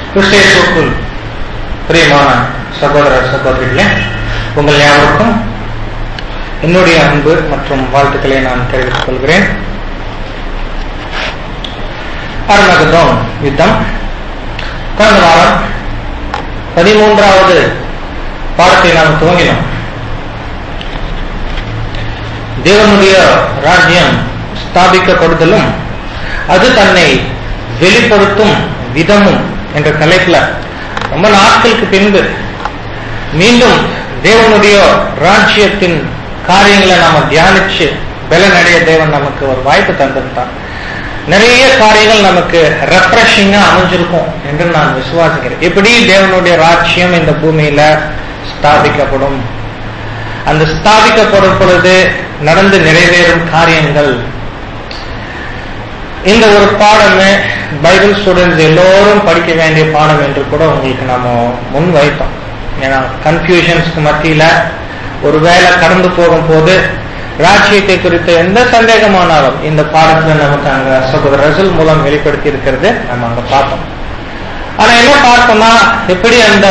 கிறிஸ்தேசுக்குள் பிரியமான சகோதர சகோதரிகளே உங்கள் யாவருக்கும் என்னுடைய அன்பு மற்றும் வாழ்த்துக்களை நான் தெரிவித்துக் கொள்கிறேன் அருணகதோம் யுத்தம் கடந்த வாரம் பதிமூன்றாவது பாடத்தை நாம் துவங்கினோம் தேவனுடைய ராஜ்யம் ஸ்தாபிக்கப்படுதலும் அது தன்னை வெளிப்படுத்தும் விதமும் என்ற தலைப்புல ரொம்ப நாட்களுக்கு பின்பு மீண்டும் தேவனுடைய ராஜ்யத்தின் காரியங்களை நாம தியானிச்சு பலனடைய தேவன் நமக்கு ஒரு வாய்ப்பு தந்திருந்தான் நிறைய காரியங்கள் நமக்கு ரெஃப்ரெஷிங்கா அமைஞ்சிருக்கும் என்று நான் விசுவாசிக்கிறேன் எப்படி தேவனுடைய ராஜ்யம் இந்த பூமியில ஸ்தாபிக்கப்படும் அந்த ஸ்தாபிக்கப்படும் பொழுது நடந்து நிறைவேறும் காரியங்கள் இந்த ஒரு பாடமே பைபிள் ஸ்டூடெண்ட்ஸ் எல்லோரும் படிக்க வேண்டிய பாடம் என்று கூட உங்களுக்கு நாம முன் வைத்தோம் ஏன்னா கன்ஃபியூஷன்ஸ்க்கு மத்தியில ஒருவேளை கடந்து போகும் போது ராஜ்யத்தை குறித்த எந்த சந்தேகமானாலும் இந்த பாடத்துல நமக்கு அங்க சகோதர ரசல் மூலம் வெளிப்படுத்தி இருக்கிறது நம்ம அங்க பார்த்தோம் ஆனா என்ன பார்த்தோம்னா எப்படி அந்த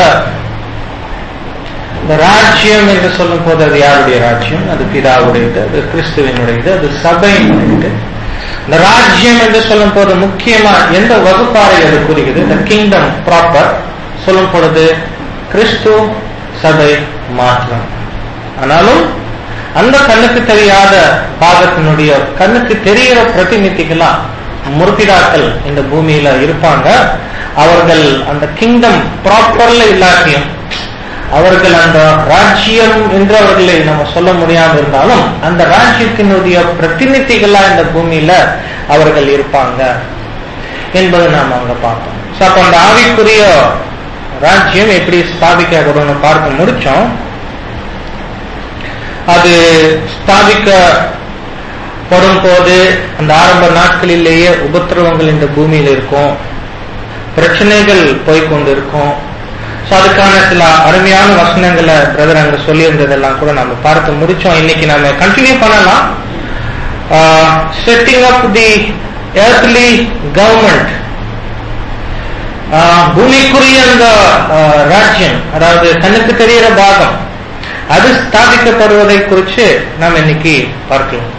இந்த ராஜ்யம் என்று சொல்லும் போது அது யாருடைய ராஜ்யம் அது பிதாவுடையது அது கிறிஸ்துவனுடையது அது சபையினுடையது இந்த ராஜ்யம் என்று சொல்லும் போது முக்கியமா எந்த வகுப்பாறை அது கூறுகிறது இந்த கிங்டம் ப்ராப்பர் சொல்லும் பொழுது கிறிஸ்து சபை மாற்றம் ஆனாலும் அந்த கண்ணுக்கு தெரியாத பாகத்தினுடைய கண்ணுக்கு தெரிகிற பிரதிநிதிகளா முற்பிதாக்கள் இந்த பூமியில இருப்பாங்க அவர்கள் அந்த கிங்டம் ப்ராப்பர்ல இல்லாட்டியும் அவர்கள் அந்த ராஜ்யம் என்று அவர்களை நம்ம சொல்ல முடியாம இருந்தாலும் அந்த ராஜ்யத்தினுடைய பிரதிநிதிகளா இந்த பூமியில அவர்கள் இருப்பாங்க என்பதை நாம் அங்க பார்த்தோம் அப்ப அந்த ஆவிக்குரிய ராஜ்யம் எப்படி ஸ்தாபிக்கப்படும் பார்க்க முடிச்சோம் அது ஸ்தாபிக்கப்படும் போது அந்த ஆரம்ப நாட்களிலேயே உபத்திரவங்கள் இந்த பூமியில் இருக்கும் பிரச்சனைகள் போய்கொண்டு இருக்கும் ஸோ அதுக்கான சில அருமையான வசனங்களை பிரதர் அங்க சொல்லியிருந்ததெல்லாம் கூட நம்ம பார்த்து முடிச்சோம் இன்னைக்கு நம்ம கண்டினியூ பண்ணலாம் setting up the earthly government பூமிக்குரிய அந்த ராஜ்யம் அதாவது கண்ணுக்கு தெரிகிற பாகம் அது ஸ்தாபிக்கப்படுவதை குறித்து நாம் இன்னைக்கு பார்க்கலாம்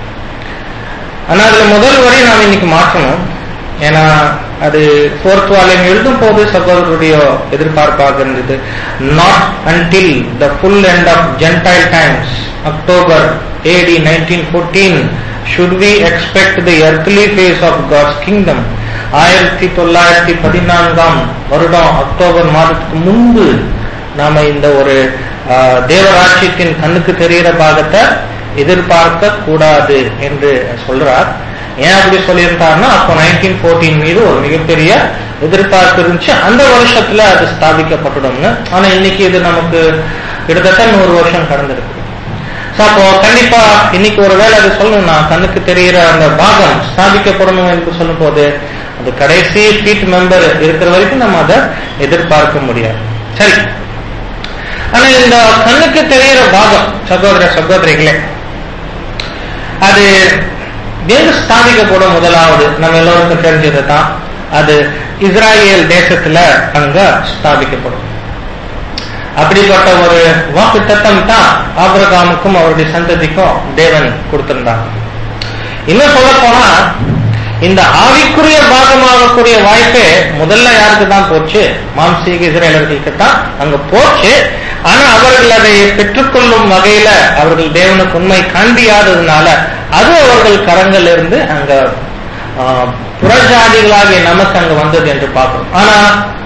ஆனா அதுல முதல் வரை நாம் இன்னைக்கு மாற்றணும் ஏன்னா அது ஃபோர்த் வால்யூம் எழுதும் போது சகோதரருடைய எதிர்பார்ப்பாக இருந்தது not until the full end of gentile times October AD nineteen fourteen should we expect the earthly phase of God's kingdom ஆயிரத்தி தொள்ளாயிரத்தி பதினான்காம் வருடம் அக்டோபர் மாதத்துக்கு முன்பு நாம இந்த ஒரு தேவராட்சியத்தின் கண்ணுக்கு தெரிகிற பாகத்தை எதிர்பார்க்க கூடாது என்று சொல்றார் ஏன் அப்படி சொல்லியிருந்தாருன்னா அப்போ நைன்டீன் போர்டீன் மீது ஒரு மிகப்பெரிய எதிர்பார்ப்பு இருந்துச்சு அந்த வருஷத்துல அது ஸ்தாபிக்கப்பட்டுடும்னு ஆனா இன்னைக்கு இது நமக்கு கிட்டத்தட்ட நூறு வருஷம் கடந்திருக்கு அப்போ கண்டிப்பா இன்னைக்கு ஒருவேளை அது சொல்லணும்னா கண்ணுக்கு தெரிகிற அந்த பாகம் ஸ்தாபிக்கப்படணும் என்று சொல்லும் போது அது கடைசி ஃபீட் மெம்பர் இருக்கிற வரைக்கும் நம்ம அதை எதிர்பார்க்க முடியாது சரி ஆனா இந்த கண்ணுக்கு தெரிகிற பாகம் சகோதர சகோதரிகளே அது எங்கு ஸ்தாபிக்கப்படும் முதலாவது நம்ம எல்லோருக்கும் தெரிஞ்சது தான் அது இஸ்ராயேல் தேசத்துல அங்க ஸ்தாபிக்கப்படும் அப்படிப்பட்ட ஒரு வாக்கு தத்தம் தான் ஆபிரகாமுக்கும் அவருடைய சந்ததிக்கும் தேவன் கொடுத்திருந்தாங்க இன்னும் சொல்ல போனா இந்த ஆவிக்குரிய பாகமாகக்கூடிய வாய்ப்பே முதல்ல யாருக்கு தான் போச்சு மாம்சீக இஸ்ரேலர்களுக்கு தான் அங்க போச்சு ஆனா அவர்கள் அதை பெற்றுக்கொள்ளும் வகையில அவர்கள் தேவனுக்கு உண்மை காண்பியாததுனால அது அவர்கள் கரங்கள் இருந்து அங்க புறஜாதிகளாகிய நமக்கு அங்க வந்தது என்று பார்க்கிறோம் ஆனா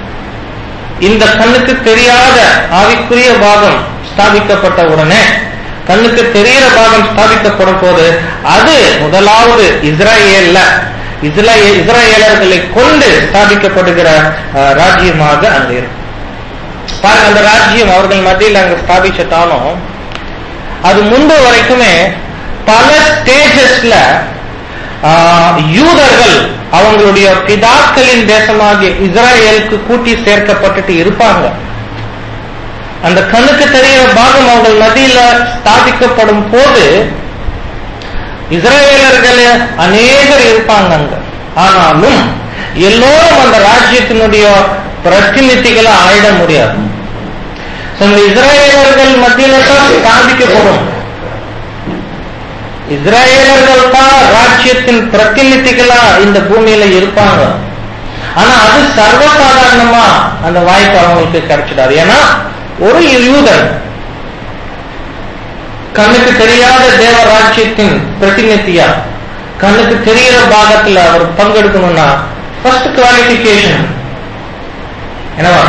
இந்த கண்ணுக்கு தெரியாத ஆவிக்குரிய பாகம் ஸ்தாபிக்கப்பட்ட உடனே கண்ணுக்கு தெரிகிற பாகம் ஸ்தாபிக்கப்படும் போது அது முதலாவது இஸ்ரேல்ல இஸ்ரேலர்களை கொண்டு ஸ்தாபிக்கப்படுகிற ராஜ்யமாக அங்க இருக்கும் பாருங்க அந்த ராஜ்யம் அவர்கள் மத்தியில் அங்க ஸ்தாபிச்சிட்டாலும் அது முன்பு வரைக்குமே பல ஸ்டேஜஸ்ல யூதர்கள் அவங்களுடைய பிதாக்களின் தேசமாகிய இஸ்ரேலுக்கு கூட்டி சேர்க்கப்பட்டுட்டு இருப்பாங்க அந்த கண்ணுக்கு தெரிகிற பாகம் அவங்கள் மத்தியில ஸ்தாபிக்கப்படும் போது இஸ்ரேலர்கள் அநேகர் இருப்பாங்க அங்க ஆனாலும் எல்லோரும் அந்த ராஜ்யத்தினுடைய பிரதிநிதிகளா ஆயிட முடியாது So, இந்த இஸ்ரேலர்கள் மத்தியில தான் ஸ்தாபிக்கப்படும் இஸ்ரேலர்கள் தான் ராஜ்யத்தின் பிரதிநிதிகளா இந்த பூமியில இருப்பாங்க ஆனா அது சர்வசாதாரணமா அந்த வாய்ப்பு அவங்களுக்கு கிடைச்சிடாது ஏன்னா ஒரு யூதன் கண்ணுக்கு தெரியாத தேவ ராஜ்யத்தின் பிரதிநிதியா கண்ணுக்கு தெரிகிற பாகத்துல அவர் பங்கெடுக்கணும்னா ஃபர்ஸ்ட் குவாலிபிகேஷன் என்னவா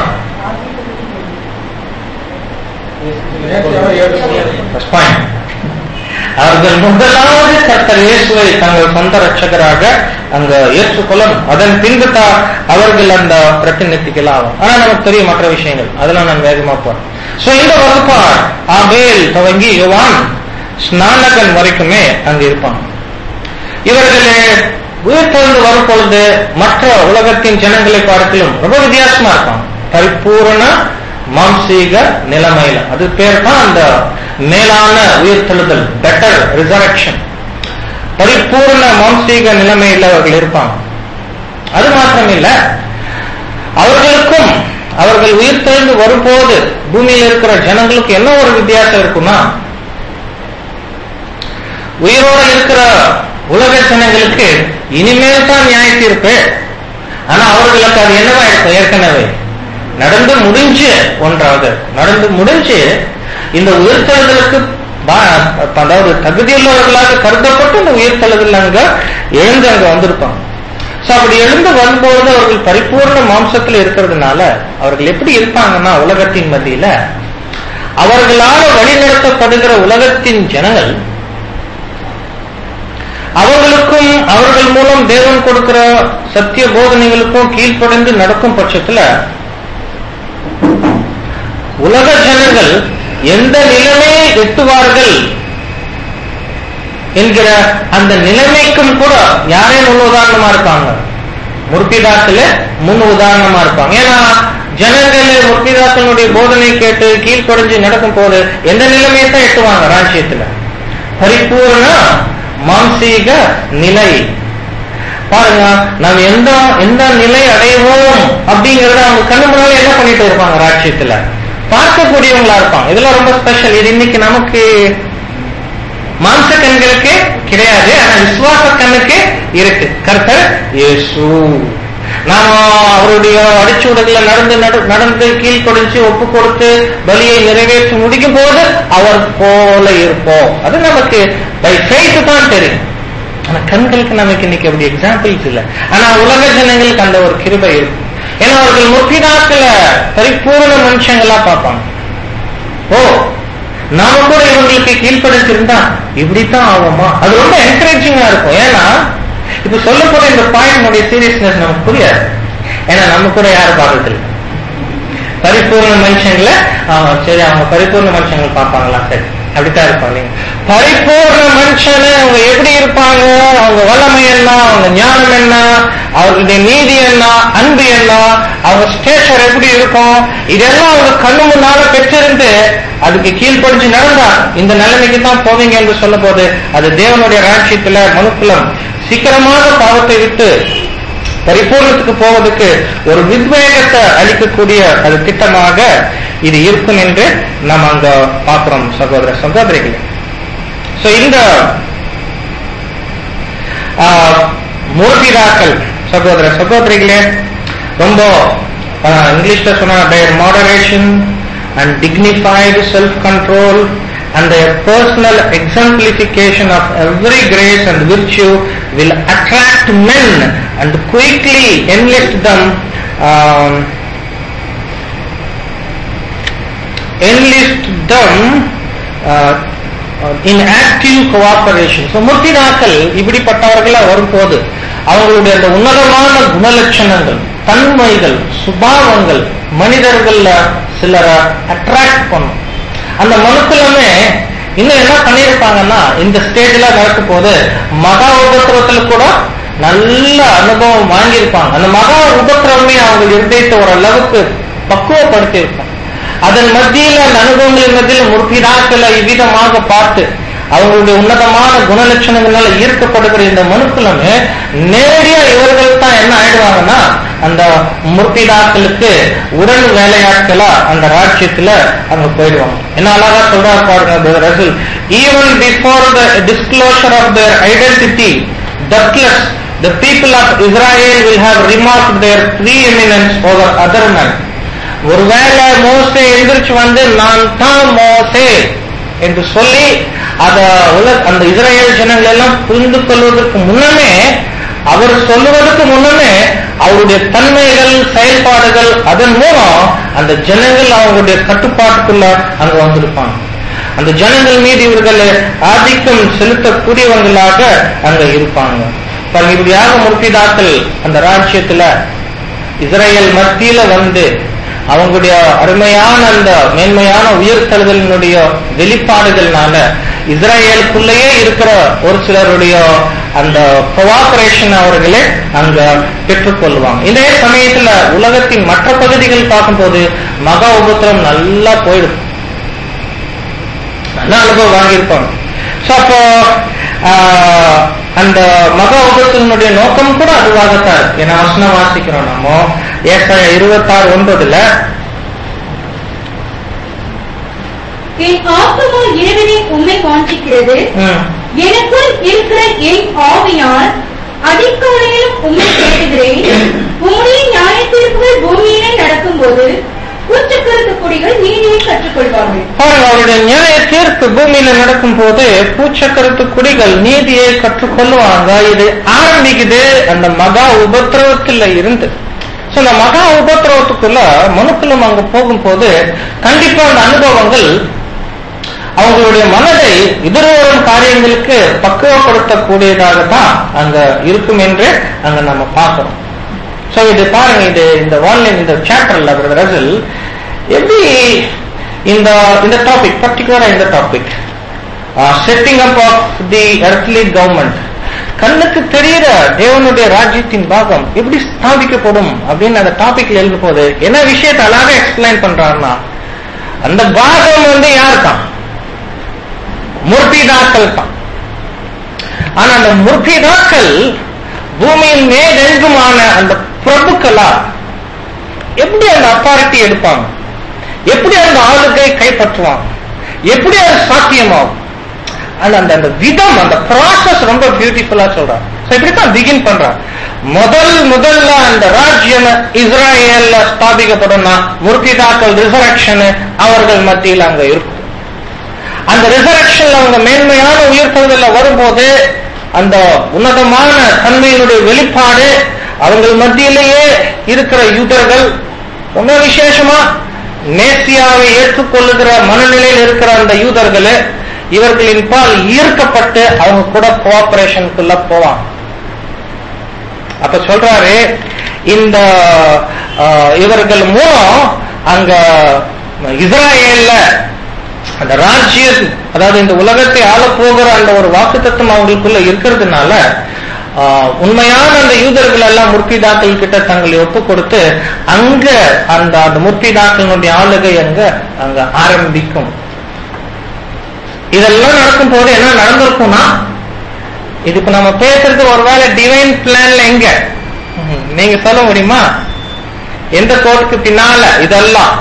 First point. அவர்கள் முதலாவது கர்த்தர் இயேசுவை தங்கள் சொந்த ரட்சகராக அங்க ஏற்றுக்கொள்ளணும் அதன் பின்பு தான் அவர்கள் அந்த பிரதிநிதிகள் ஆகும் ஆனா நமக்கு தெரியும் மற்ற விஷயங்கள் அதெல்லாம் நான் வேகமா போறேன் சோ இந்த வகுப்பார் ஆபேல் துவங்கி யுவான் ஸ்நானகன் வரைக்குமே அங்க இருப்பாங்க இவர்களே உயிர்த்தெழுந்து வரும் பொழுது மற்ற உலகத்தின் ஜனங்களை பார்க்கலும் ரொம்ப வித்தியாசமா இருப்பாங்க பரிபூரண மாம்சீக நிலைமையில அது பேர் தான் அந்த மேலான உயிர்த்தெழுதல் பெட்டர் ரிசரக்ஷன் பரிபூர்ண மாம்சீக நிலைமையில அவர்கள் இருப்பாங்க அது மாத்திரம் இல்ல அவர்களுக்கும் அவர்கள் உயிர்த்தெழுந்து வரும்போது பூமியில் இருக்கிற ஜனங்களுக்கு என்ன ஒரு வித்தியாசம் இருக்குன்னா உயிரோட இருக்கிற உலக ஜனங்களுக்கு இனிமேல் தான் நியாய தீர்ப்பு ஆனா அவர்களுக்கு அது என்னவா இருக்கும் ஏற்கனவே நடந்து முடிஞ்சு ஒன்றாவது நடந்து முடிஞ்சு இந்த உயிர்த்தெழுதலுக்கு பா- அதாவது தகுதியுள்ளவர்களாக கருதப்பட்டு இந்த உயிர்த்தெழுதல் அங்க எழுந்து அங்க வந்திருப்பாங்க சோ அப்படி எழுந்து வரும்போது அவர்கள் பரிபூர்ண மாம்சத்துல இருக்கிறதுனால அவர்கள் எப்படி இருப்பாங்கன்னா உலகத்தின் மத்தியில அவர்களால வழிநடத்தப்படுகிற உலகத்தின் ஜனங்கள் அவர்களுக்கும் அவர்கள் மூலம் தேவன் கொடுக்கிற சத்திய போதனைகளுக்கும் கீழ்ப்படைந்து நடக்கும் பட்சத்துல உலக ஜனங்கள் எந்த நிலைமையை எட்டுவார்கள் என்கிற அந்த நிலைமைக்கும் கூட யாரே முன் உதாரணமா இருப்பாங்க முற்பிதாக்கள முன் உதாரணமா இருப்பாங்க ஏன்னா ஜனங்கள் முற்பிதாக்களுடைய போதனை கேட்டு கீழ்ப்படைஞ்சு நடக்கும் போது எந்த நிலைமையை தான் எட்டுவாங்க ராஜ்யத்துல பரிபூர்ண மாம்சீக நிலை பாருங்க நாம் எந்த எந்த நிலை அடைவோம் அப்படிங்கறத அவங்க கண்ணு முன்னால என்ன பண்ணிட்டு இருப்பாங்க ராஜ்யத்துல பார்க்கக்கூடியவங்களா இருப்பாங்க இதெல்லாம் ரொம்ப ஸ்பெஷல் இது இன்னைக்கு நமக்கு மாம்ச கண்களுக்கு கிடையாது ஆனா விசுவாச கண்ணுக்கு இருக்கு கர்த்தர் இயேசு நாம அவருடைய அடிச்சுவடுகளை நடந்து நடு- நடந்து கீழ்கொடிச்சு ஒப்பு கொடுத்து பலியை நிறைவேற்றி முடிக்கும் போது அவர் போல இருப்போம் அது நமக்கு பை ஃபெய்த் தான் தெரியும் ஆனா கண்களுக்கு நமக்கு இன்னைக்கு அப்படி எக்ஸாம்பிள்ஸ் இல்ல ஆனா உலக ஜனங்களுக்கு அந்த ஒரு கிருபை இருக்கும் ஏன்னா அவர்கள் முற்பிதாக்கள பரிபூர்ண மனுஷங்களா பார்ப்பாங்க ஓ நாம கூட இவங்களுக்கு கீழ்ப்படுத்திருந்தா இப்படித்தான் ஆகுமா அது ரொம்ப என்கரேஜிங்கா இருக்கும் ஏன்னா இப்ப சொல்ல போற இந்த பாயிண்ட் சீரியஸ்னஸ் நமக்கு புரியாது ஏன்னா நம்ம கூட யாரும் பார்த்ததில்லை பரிபூர்ண மனுஷங்கள ஆமா சரி அவங்க பரிபூர்ண மனுஷங்களை பார்ப்பாங்களா சரி அப்படித்தான் இருப்பாங்க இல்லைங்க பரிபூர்ண மனுஷன் அவங்க எப்படி இருப்பாங்க அவங்க வல்லமை என்ன அவங்க ஞானம் என்ன அவர்களுடைய நீதி என்ன அன்பு என்ன அவங்க ஸ்டேச்சர் எப்படி இருக்கும் இதெல்லாம் அவங்க கண்ணு முன்னால பெற்றிருந்து அதுக்கு கீழ்ப்படிஞ்சு நடந்தா இந்த நிலைமைக்கு தான் போவீங்க என்று சொல்லும் போது அது தேவனுடைய ராட்சியத்துல மனுக்குலம் சீக்கிரமாக பாவத்தை விட்டு பரிபூர்ணத்துக்கு போவதற்கு ஒரு வித்வேகத்தை அளிக்கக்கூடிய அது திட்டமாக இது இருக்கும் என்று நாம் அங்க பார்க்கிறோம் சகோதர சகோதரிகளே சோ இந்த ஆஹ், மூர்த்திதாக்கள் சகோதர சகோதரிகளே ரொம்ப ஆஹ், இங்கிலீஷ்ல சொன்னா their moderation and dignified self control and their personal exemplification of every grace and virtue will attract men and quickly enlist them um, enlist them uh, in active cooperation. So முர்த்தினாக்கள் இப்படிப்பட்டவர்களா வரும்போது அவங்களுடைய அந்த உன்னதமான குணலட்சணங்கள் தன்மைகள் சுபாவங்கள் மனிதர்கள்ல சிலரை அட்ராக்ட் பண்ணும் அந்த மனுக்குலமே இன்னும் என்ன பண்ணியிருப்பாங்கன்னா இந்த ஸ்டேஜ்ல நடக்கும் போது மகா உபத்திரத்துல கூட நல்ல அனுபவம் வாங்கியிருப்பாங்க அந்த மகா உபத்திரமே அவங்க இருதயத்தை ஓரளவுக்கு பக்குவப்படுத்தி இருப்பாங்க அதன் மத்தியில் அந்த அனுபவங்களின் மத்தியில் முற்பிதாக்களை இவ்விதமாக பார்த்து அவங்களுடைய உன்னதமான குணலட்சணங்களால ஈர்க்கப்படுகிற இந்த மனுக்குலமே நேரடியா இவர்கள் தான் என்ன ஆயிடுவாங்கன்னா அந்த முற்பிதாக்களுக்கு உடன் வேலையாட்களா அந்த ராஜ்யத்துல அங்க போயிடுவாங்க என்ன அழகா சொல்றாரு பாருங்க Russell even before the disclosure of their identity deathless the people of Israel will have remarked their preeminence over other men ஒருவேளை மோசே எந்திரிச்சு வந்து நான் தான் மோசே என்று சொல்லி அத உலக அந்த இஸ்ரேல் ஜனங்கள் எல்லாம் புரிந்து கொள்வதற்கு முன்னமே அவர் சொல்லுவதற்கு முன்னமே அவருடைய தன்மைகள் செயல்பாடுகள் அதன் மூலம் அந்த ஜனங்கள் அவங்களுடைய கட்டுப்பாட்டுக்குள்ள அங்க வந்திருப்பாங்க அந்த ஜனங்கள் மீது இவர்கள் ஆதிக்கம் செலுத்தக்கூடியவங்களாக அங்க இருப்பாங்க பாருங்க இப்படியாக முற்பிதாக்கள் அந்த ராஜ்யத்துல இஸ்ரேல் மத்தியில வந்து அவங்களுடைய அருமையான அந்த மேன்மையான உயர்த்தல்களினுடைய வெளிப்பாடுகள்னால இஸ்ரேலுக்குள்ளேயே இருக்கிற ஒரு சிலருடைய அந்த கோஆபரேஷன் அவர்களே அங்க பெற்றுக்கொள்வாங்க இதே சமயத்துல உலகத்தின் மற்ற பகுதிகள் பார்க்கும்போது மகா உபத்திரம் நல்லா போயிடும் நல்ல அனுபவம் வாங்கியிருப்பாங்க ஸோ அப்போ ஆஹ், அந்த மக உபத்தினுடைய நோக்கம் கூட அதுவாகத்தான் இருக்கு ஏன்னா வசனம் வாசிக்கிறோம் நம்ம ஏசாயா இருபத்தாறு ஒன்பதுல என் ஆத்துமா இறைவனை உண்மை வாஞ்சிக்கிறது ம், எனக்குள் இருக்கிற என் ஆவியால் அதிகாலையிலும் உண்மை தேடுகிறேன் உம்முடைய நியாய தீர்ப்புகள் பூமியிலே நடக்கும்போது பூச்சக்கரத்து கொடிகள் நீதியை கற்றுக்கொள்வார்கள் பாருங்க அவருடைய நியாய தீர்ப்பு பூமியில நடக்கும் போது பூச்சக்கரத்து குடிகள் நீதியை கற்றுக்கொள்வாங்க இது ஆரம்பிக்குது அந்த மகா உபத்திரவத்துல இருந்து சோ அந்த மகா உபத்திரவத்துக்குள்ள மனுக்குலம் அங்க போகும்போது கண்டிப்பா அந்த அனுபவங்கள் அவங்களுடைய மனதை எதிர்வரும் காரியங்களுக்கு பக்குவப்படுத்தக்கூடியதாகத்தான் அங்க இருக்கும் என்று அங்க நம்ம பார்க்கிறோம் சோ இது பாருங்க இது இந்த ஆன்லைன் இந்த சாப்டர்ல பிரதர் ரசல் எப்படி இந்த இந்த டாபிக் பர்டிகுலரா இந்த topic setting up of the earthly government கண்ணுக்கு தெரிகிற தேவனுடைய ராஜ்யத்தின் பாகம் எப்படி ஸ்தாபிக்கப்படும் அப்படின்னு அந்த டாபிக்ல எழுதும் போது என்ன விஷயத்தை அழகாக எக்ஸ்பிளைன் பண்றாருன்னா அந்த பாகம் வந்து யார் தான் முர்பிதாக்கள் தான் ஆனா அந்த முர்பிதாக்கள் பூமியின் மேலெங்குமான அந்த பிரபுக்களா எப்படி அந்த அத்தாரிட்டி எடுப்பாங்க எப்படி அந்த ஆளுகை கைப்பற்றுவாங்க எப்படி அது சாத்தியமாகும் அந்த அந்த அந்த விதம் அந்த ப்ராசஸ் ரொம்ப பியூட்டிஃபுல்லா சொல்றாங்க So இப்படித்தான் பிகின் பண்றாங்க முதல் முதல்ல அந்த ராஜ்யம் இஸ்ராயேல்ல ஸ்தாபிக்கப்படும்னா முர்கிதாக்கள் ரிசரக்ஷன் அவர்கள் மத்தியில் அங்க இருக்கும் அந்த ரிசரக்ஷன்ல அவங்க மேன்மையான உயிர்த்தல்கள்ல வரும்போது அந்த உன்னதமான தன்மையினுடைய வெளிப்பாடு அவங்கள் மத்தியிலேயே இருக்கிற யூதர்கள் ரொம்ப விசேஷமா நேசியாவை ஏற்றுக்கொள்ளுகிற மனநிலையில் இருக்கிற அந்த யூதர்கள் இவர்களின் பால் ஈர்க்கப்பட்டு அவங்க கூட கோஆபரேஷனுக்குள்ள போவாங்க அப்ப சொல்றாரு இந்த ஆஹ், இவர்கள் மூலம் அங்க இஸ்ராயேல்ல அந்த ராஜ்யம் அதாவது இந்த உலகத்தை ஆள போகிற அந்த ஒரு வாக்குத்தத்தம் அவங்களுக்குள்ள இருக்கிறதுனால ஆஹ், உண்மையான அந்த யூதர்கள் எல்லாம் முற்பிதாக்கள் கிட்ட தங்களை ஒப்பு கொடுத்து அங்க அந்த அந்த முற்பிதாக்களுடைய ஆளுகை அங்க அங்க ஆரம்பிக்கும் இதெல்லாம் நடக்கும் போது என்ன நடந்திருக்கும்னா இது இப்ப நம்ம பேசுறது ஒருவேளை டிவைன் பிளான்ல எங்க ம், நீங்க சொல்ல முடியுமா எந்த கோட்டுக்கு பின்னால இதெல்லாம்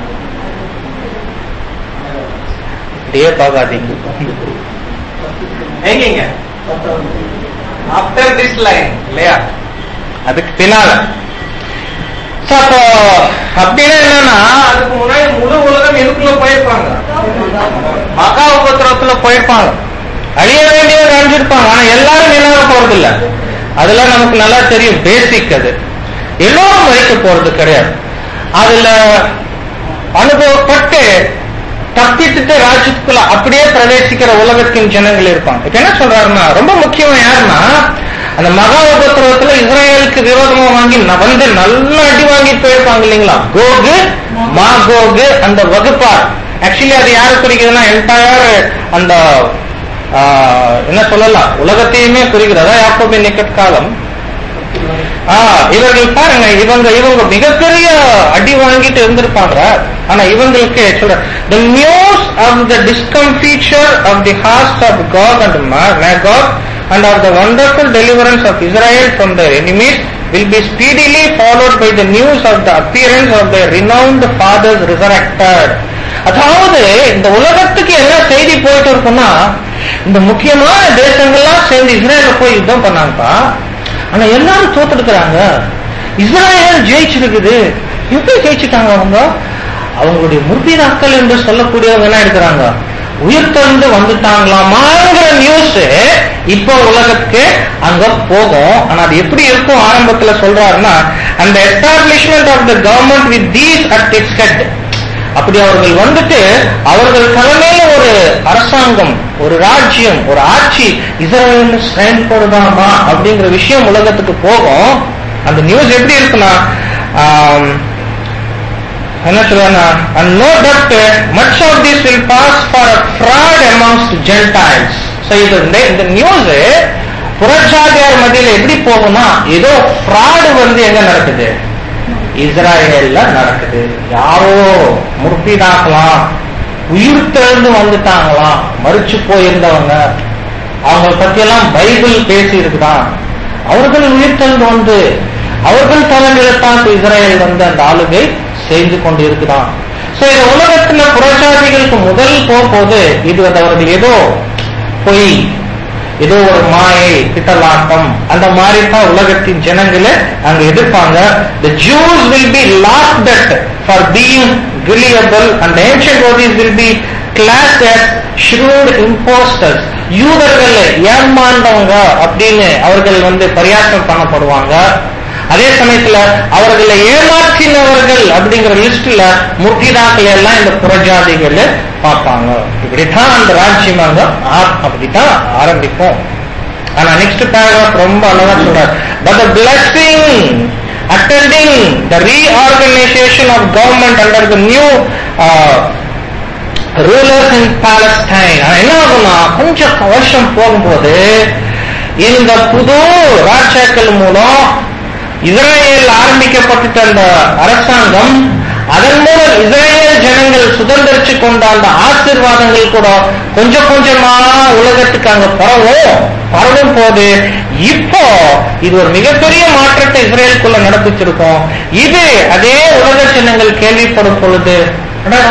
இப்படியே பார்க்காதீங்க எங்கீங்க ஆஃப்டர் திஸ் லைன் இல்லையா அதுக்கு பின்னால So, அப்போ அப்படின்னா என்னன்னா அதுக்கு முன்னாடி முழு உலகம் எதுக்குள்ள போயிருப்பாங்க மகா உபத்திரத்துல போயிருப்பாங்க அழிய வேண்டியவர் அழிஞ்சிருப்பாங்க ஆனா எல்லாரும் நிலவர போறது இல்ல அதெல்லாம் நமக்கு நல்லா தெரியும் பேசிக் அது எல்லோரும் மறிக்க போறது கிடையாது அதுல அனுபவப்பட்டு தப்பித்துட்டு ராஜ்யத்துக்குள்ள அப்படியே பிரவேசிக்கிற உலகத்தின் ஜனங்கள் இருப்பாங்க இப்ப என்ன சொல்றாருன்னா ரொம்ப முக்கியம் யாருன்னா அந்த மகா உபத்திரவத்துல இஸ்ரேலுக்கு விரோதமா வாங்கி ந- வந்து நல்ல அடி வாங்கிட்டு போயிருப்பாங்க இல்லைங்களா கோகு மாகோகு அந்த வகுப்பார் ஆக்சுவலி அது யாரு குறிக்குதுன்னா என்டையர் அந்த ஆஹ், என்ன சொல்லலாம் உலகத்தையுமே குறிக்கிறது அதான் யாக்கோபின் நிக்கட் காலம் ஆ, இவர்கள் பாருங்க இவங்க இவங்க மிகப்பெரிய அடி வாங்கிட்டு இருந்திருப்பாங்க ஆனா இவங்களுக்கு சொல்ற the news of the discomfiture of the host of God and Ma- Magog and of the wonderful deliverance of Israel from their enemies will be speedily followed by the news of the appearance of their renowned fathers resurrected அதாவது இந்த உலகத்துக்கு என்ன செய்தி போயிட்டு இருக்குன்னா இந்த முக்கியமான தேசங்கள்லாம் சேர்ந்து இஸ்ரேல போய் யுத்தம் பண்ணாங்கப்பா ஆனா எல்லாரும் தோத்துடுக்கிறாங்க இஸ்ராயல் ஜெயிச்சிருக்குது எப்படி ஜெயிச்சுட்டாங்க அவங்க அவங்களுடைய முற்பிதாக்கள் என்று சொல்லக்கூடியவங்க என்ன எடுக்கிறாங்க உயிர் திறந்து வந்துட்டாங்களாமாங்கிற நியூஸ் இப்போ உலகத்துக்கு அங்க போகும் ஆனா அது எப்படி இருக்கும் ஆரம்பத்துல சொல்றாருன்னா அந்த establishment of the government with these at its head அப்படி அவர்கள் வந்துட்டு அவர்கள் தலைமையில ஒரு அரசாங்கம் ஒரு ராஜ்யம் ஒரு ஆட்சி இஸ்ரேல் செயல்படுதாமா அப்படிங்கிற விஷயம் உலகத்துக்கு போகும் அந்த நியூஸ் எப்படி இருக்குன்னா ஆம், என்ன சொல்லுவாங்க and no doubt much of this will pass for a fraud amongst gentiles so இது இந்த இந்த நியூஸ் புறச்சாதியார் மத்தியில எப்படி போகும்னா ஏதோ fraud வந்து எங்க நடக்குது இஸ்ராயேல்ல நடக்குது யாரோ முற்பிதாக்கலாம் உயிர் தெழுந்து வந்துட்டாங்களாம் மறிச்சு போயிருந்தவங்க அவங்க பத்தியெல்லாம் பைபிள் பேசி இருக்குதான் அவர்கள் உயிர் தெழுந்து வந்து அவர்கள் தலைமையில்தான் இப்ப இஸ்ராயேல் வந்து அந்த ஆளுகை செய்து கொண்டு இருக்குதான் சோ இந்த உலகத்துல புறஜாதிகளுக்கு முதல் போகும்போது இது வந்து அவர்கள் ஏதோ பொய் ஏதோ ஒரு மாயை பித்தலாட்டம் அந்த மாதிரி தான் உலகத்தின் ஜனங்களை அங்க எதிர்ப்பாங்க the Jews will be laughed at for being gullible and the ancient bodies will be classed as shrewd imposters யூதர்கள் ஏமாந்தவங்க அப்படின்னு அவர்கள் வந்து பரியாசம் பண்ணப்படுவாங்க அதே சமயத்துல அவர்களை ஏமாற்றினவர்கள் அப்படிங்கிற லிஸ்ட்ல முற்றிதாக்கள் எல்லாம் இந்த புறஜாதிகள் பார்ப்பாங்க இப்படித்தான் அந்த ராஜ்யம் அங்க ஆ- அப்படித்தான் ஆரம்பிக்கும் ஆனா நெக்ஸ்ட் பேராகிராஃப் ரொம்ப அழகா சொல்றார் but the blessing attending the reorganization of government under the new uh, rulers in Palestine என்ன ஆகும்னா கொஞ்சம் வருஷம் போகும்போது இந்த புது ராஜாக்கள் மூலம் இஸ்ரேல் ஆரம்பிக்கப்பட்ட அந்த அரசாங்கம் அதன் மூலம் இஸ்ரேல் ஜனங்கள் சுதந்திரிச்சு கொண்ட அந்த ஆசீர்வாதங்கள் கூட கொஞ்சம் கொஞ்சமா உலகத்துக்கு அங்க பரவும் பரவும் போது இப்போ இது ஒரு மிகப்பெரிய மாற்றத்தை இஸ்ரேலுக்குள்ள நடப்பிச்சிருக்கோம் இது அதே உலக ஜனங்கள் கேள்விப்படும் பொழுது அடடா,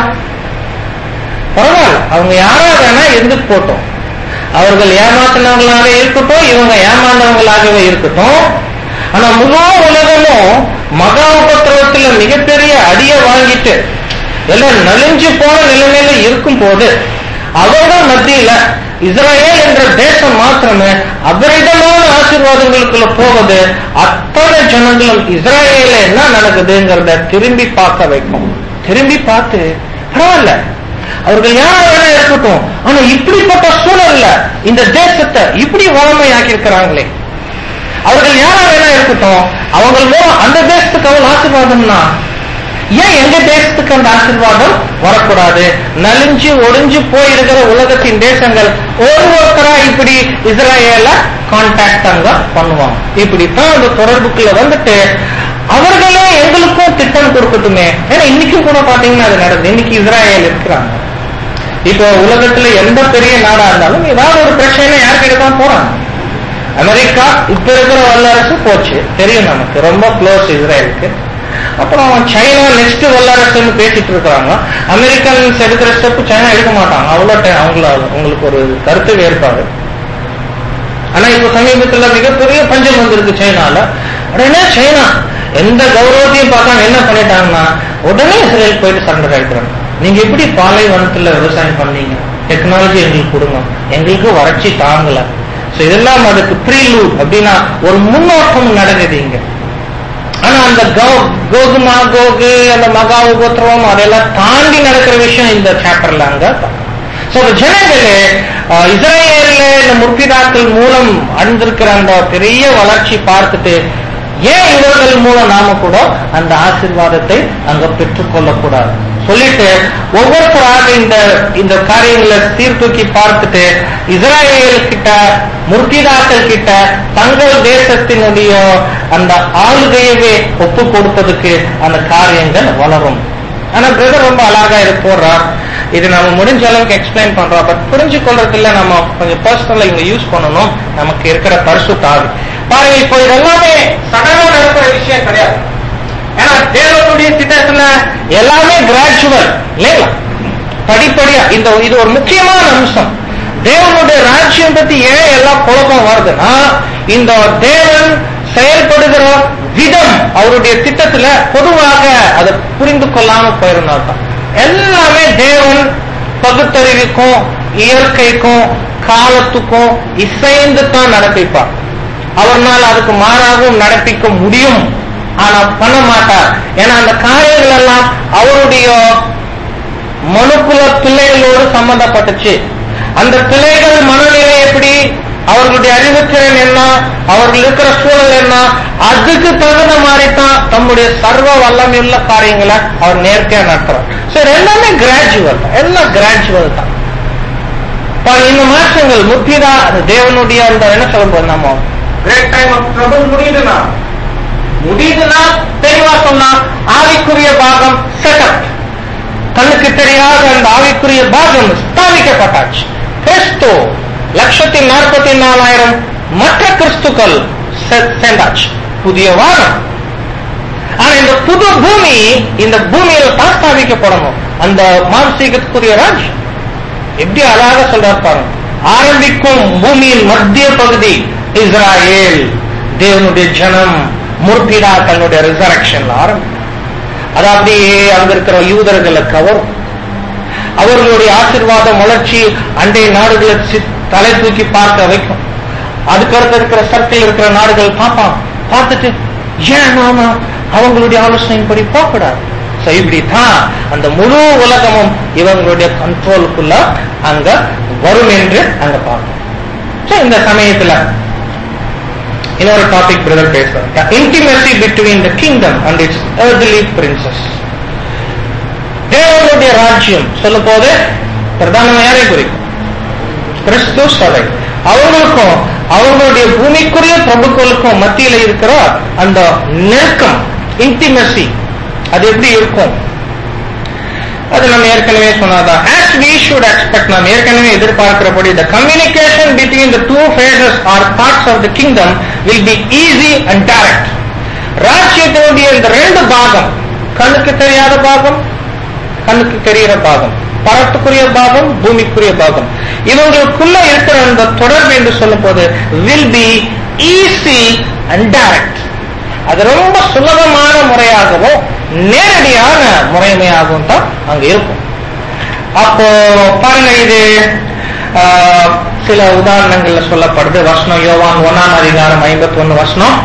பரவாயில்ல அவங்க யாரா வேணா இருந்துட்டு போட்டோம் அவர்கள் ஏமாத்தினவங்களாக இருக்கட்டும் இவங்க ஏமாந்தவங்களாகவே இருக்கட்டும் ஆனா முழு உலகமும் மகா உபத்திரவத்துல மிகப்பெரிய அடிய வாங்கிட்டு எல்லாம் நலிஞ்சு போன நிலைமையில இருக்கும் போது அவங்க மத்தியில இஸ்ரேல் என்ற தேசம் மாத்திரமே அபரிதமான ஆசீர்வாதங்களுக்குள்ள போகுது அத்தனை ஜனங்களும் இஸ்ரேல என்ன நடக்குதுங்கிறத திரும்பி பார்க்க வைக்கும் திரும்பி பார்த்து பரவாயில்ல அவர்கள் யாரா வேணா இருக்கட்டும் ஆனா இப்படிப்பட்ட சூழல்ல இந்த தேசத்தை இப்படி வளமையாக்கி இருக்கிறாங்களே அவர்கள் யாரா வேணா இருக்கட்டும் அவங்க மூலம் அந்த தேசத்துக்கு அவள் ஆசீர்வாதம்னா ஏன் எங்க தேசத்துக்கு அந்த ஆசீர்வாதம் வரக்கூடாது நலிஞ்சு ஒடிஞ்சு போயிருக்கிற உலகத்தின் தேசங்கள் ஒரு ஒருத்தரா இப்படி இஸ்ரேல கான்டாக்ட் அங்க பண்ணுவாங்க இப்படித்தான் அந்த தொடர்புக்குள்ள வந்துட்டு அவர்களே எங்களுக்கும் திட்டம் கொடுக்கட்டுமே ஏன்னா இன்னைக்கும் கூட பாத்தீங்கன்னா அது நடக்குது இன்னைக்கு இஸ்ராயேல் இருக்கிறாங்க இப்போ உலகத்துல எந்த பெரிய நாடா இருந்தாலும் ஏதாவது ஒரு பிரச்சனை யார்கிட்ட தான் போறாங்க அமெரிக்கா இப்ப இருக்கிற வல்லரசு போச்சு தெரியும் நமக்கு ரொம்ப க்ளோஸ் இஸ்ரேலுக்கு அப்புறம் சைனா நெக்ஸ்ட் வல்லரசுன்னு பேசிட்டு இருக்கிறாங்க அமெரிக்கன்ஸ் எடுக்கிற ஸ்டெப் சைனா எடுக்க மாட்டாங்க அவ்வளோ time அவங்கள உங்களுக்கு ஒரு கருத்து வேறுபாடு ஆனா இப்ப சமீபத்துல மிகப்பெரிய பஞ்சம் வந்திருக்கு சைனால உடனே சைனா எந்த கௌரவத்தையும் பார்க்காம என்ன பண்ணிட்டாங்கன்னா உடனே இஸ்ரேல் போயிட்டு சண்டை ஆயிடுறாங்க நீங்க எப்படி பாலைவனத்துல விவசாயம் பண்ணீங்க டெக்னாலஜி எங்களுக்கு கொடுங்க எங்களுக்கு வறட்சி தாங்கல சோ இதெல்லாம் அதுக்கு ப்ரீலூட் அப்படின்னா ஒரு முன்னோட்டம் நடக்குது இங்க ஆனா அந்த கோ- கோகுமா கோகு அந்த மகா உபத்திரவம் அதெல்லாம் தாண்டி நடக்கிற விஷயம் இந்த சாப்டர்ல அங்க சோ ஜனங்களே அஹ், இஸ்ரேல்ல இந்த முற்பிதாக்கள் மூலம் அடைந்திருக்கிற அந்த பெரிய வளர்ச்சி பார்த்துட்டு ஏன் இவர்கள் மூலம் நாம கூட அந்த ஆசீர்வாதத்தை அங்க பெற்றுக்கொள்ளக்கூடாது சொல்லிட்டு ஒவ்வொருத்தராக இந்த இந்த காரியங்களை சீர்தூக்கி பார்த்துட்டு இஸ்ராயேல் கிட்ட முர்கிதாக்கள் கிட்ட தங்கள் தேசத்தினுடைய அந்த ஆளுகையவே ஒப்பு கொடுப்பதுக்கு அந்த காரியங்கள் வளரும் ஆனா பிரதர் ரொம்ப அழகா இது போடுறார் இது நம்ம முடிஞ்ச அளவுக்கு எக்ஸ்பிளைன் பண்றோம் பட் புரிஞ்சு கொள்றதுல நம்ம கொஞ்சம் பர்சனலா இங்க யூஸ் பண்ணணும் நமக்கு இருக்கிற பரிசு தாவி பாருங்க இப்போ இது எல்லாமே சடனா நடக்கிற விஷயம் கிடையாது ஏன்னா தேவனுடைய திட்டத்துல எல்லாமே கிராஜுவல் இல்லைங்களா படிப்படியா இந்த இது ஒரு முக்கியமான அம்சம் தேவனுடைய ராஜ்யம் பத்தி ஏன் எல்லாம் குழப்பம் வருதுன்னா இந்த தேவன் செயல்படுகிற விதம் அவருடைய திட்டத்துல பொதுவாக அதை புரிந்து கொள்ளாம போயிருந்தால் தான் எல்லாமே தேவன் பகுத்தறிவுக்கும் இயற்கைக்கும் காலத்துக்கும் இசைந்து தான் நடப்பிப்பார் அவர்னால் அதுக்கு மாறாகவும் நடப்பிக்க முடியும் ஆனா பண்ண மாட்டார் ஏன்னா அந்த காரியங்கள் எல்லாம் அவருடைய மனுக்குல பிள்ளைகளோடு சம்பந்தப்பட்டுச்சு அந்த பிள்ளைகள் மனநிலை எப்படி அவர்களுடைய அறிவுத்திறன் என்ன அவர்கள் இருக்கிற சூழல் என்ன அதுக்கு தகுந்த மாதிரி தான் தம்முடைய சர்வ வல்லமையுள்ள காரியங்களை அவர் நேர்த்தியா நடத்துறார் சரி எல்லாமே கிராஜுவல் எல்லாம் கிராஜுவல் தான் இப்ப இந்த மாற்றங்கள் முக்கியதா அந்த தேவனுடைய அந்த என்ன சொல்ல போது நம்ம கிரேட் டைம் ஆஃப் ட்ரபிள் முடியுதுன்னா முடியுதுன்னா தெளிவா சொன்னா ஆவிக்குரிய பாகம் செட்டப் கண்ணுக்கு தெரியாத அந்த ஆவிக்குரிய பாகம் ஸ்தாபிக்கப்பட்டாச்சு கிறிஸ்து லட்சத்தி நாற்பத்தி நாலாயிரம் மற்ற கிறிஸ்துக்கள் செ- சேர்ந்தாச்சு புதிய வாரம் ஆனா இந்த புது பூமி இந்த பூமியில தான் ஸ்தாபிக்கப்படணும் அந்த மாம்சீகத்துக்குரிய ராஜ்யம் எப்படி அழகாக சொல்றார் பாருங்க ஆரம்பிக்கும் பூமியின் மத்திய பகுதி இஸ்ராயேல் தேவனுடைய ஜனம் முற்பிடா தன்னுடைய ரிசரக்ஷன்ல ஆரம்பிக்கும் அது அப்படியே அங்க இருக்கிற யூதர்களை கவரும் அவர்களுடைய ஆசீர்வாதம் வளர்ச்சி அண்டை நாடுகளை சி- தலை தூக்கி பார்க்க வைக்கும் அதுக்கடுத்து இருக்கிற சர்க்கிள் இருக்கிற நாடுகள் பார்ப்பான் பார்த்துட்டு ஏன் நாம அவங்களுடைய ஆலோசனைப்படி போகக்கூடாது So, இப்படித்தான் அந்த முழு உலகமும் இவங்களுடைய கண்ட்ரோலுக்குள்ள அங்க வரும் என்று அங்க பார்க்கணும் So, இந்த சமயத்துல இன்னொரு டாபிக் பிரதர் பேசுறாங்க intimacy between the kingdom and its earthly princes தேவனுடைய ராஜ்யம் சொல்லும் போது பிரதான யாரை குறிக்கும் கிறிஸ்து சபை அவங்களுக்கும் அவங்களுடைய பூமிக்குரிய பிரபுக்களுக்கும் மத்தியில இருக்கிற அந்த நெருக்கம் இன்டிமசி அது எப்படி இருக்கும் அது நம்ம ஏற்கனவே சொன்னதான் as we should expect நாம் ஏற்கனவே எதிர்பார்க்கிறபடி the communication between the two phases or parts of the kingdom will be easy and direct ராஜ்யத்தினுடைய இந்த ரெண்டு பாகம் கண்ணுக்கு தெரியாத பாகம் கண்ணுக்கு தெரிகிற பாகம் பரத்துக்குரிய பாகம் பூமிக்குரிய பாகம் இவங்களுக்குள்ள இருக்கிற அந்த தொடர்பு என்று சொல்லும் போது will be easy and direct அது ரொம்ப சுலபமான முறையாகவும் நேரடியான முறைமையாகவும் தான் அங்க இருக்கும் அப்போ பாருங்க இது ஆஹ், சில உதாரணங்கள்ல சொல்லப்படுது வசனம் யோவான் ஒன்னாம் அதிகாரம் ஐம்பத்தி ஒன்னு வசனம்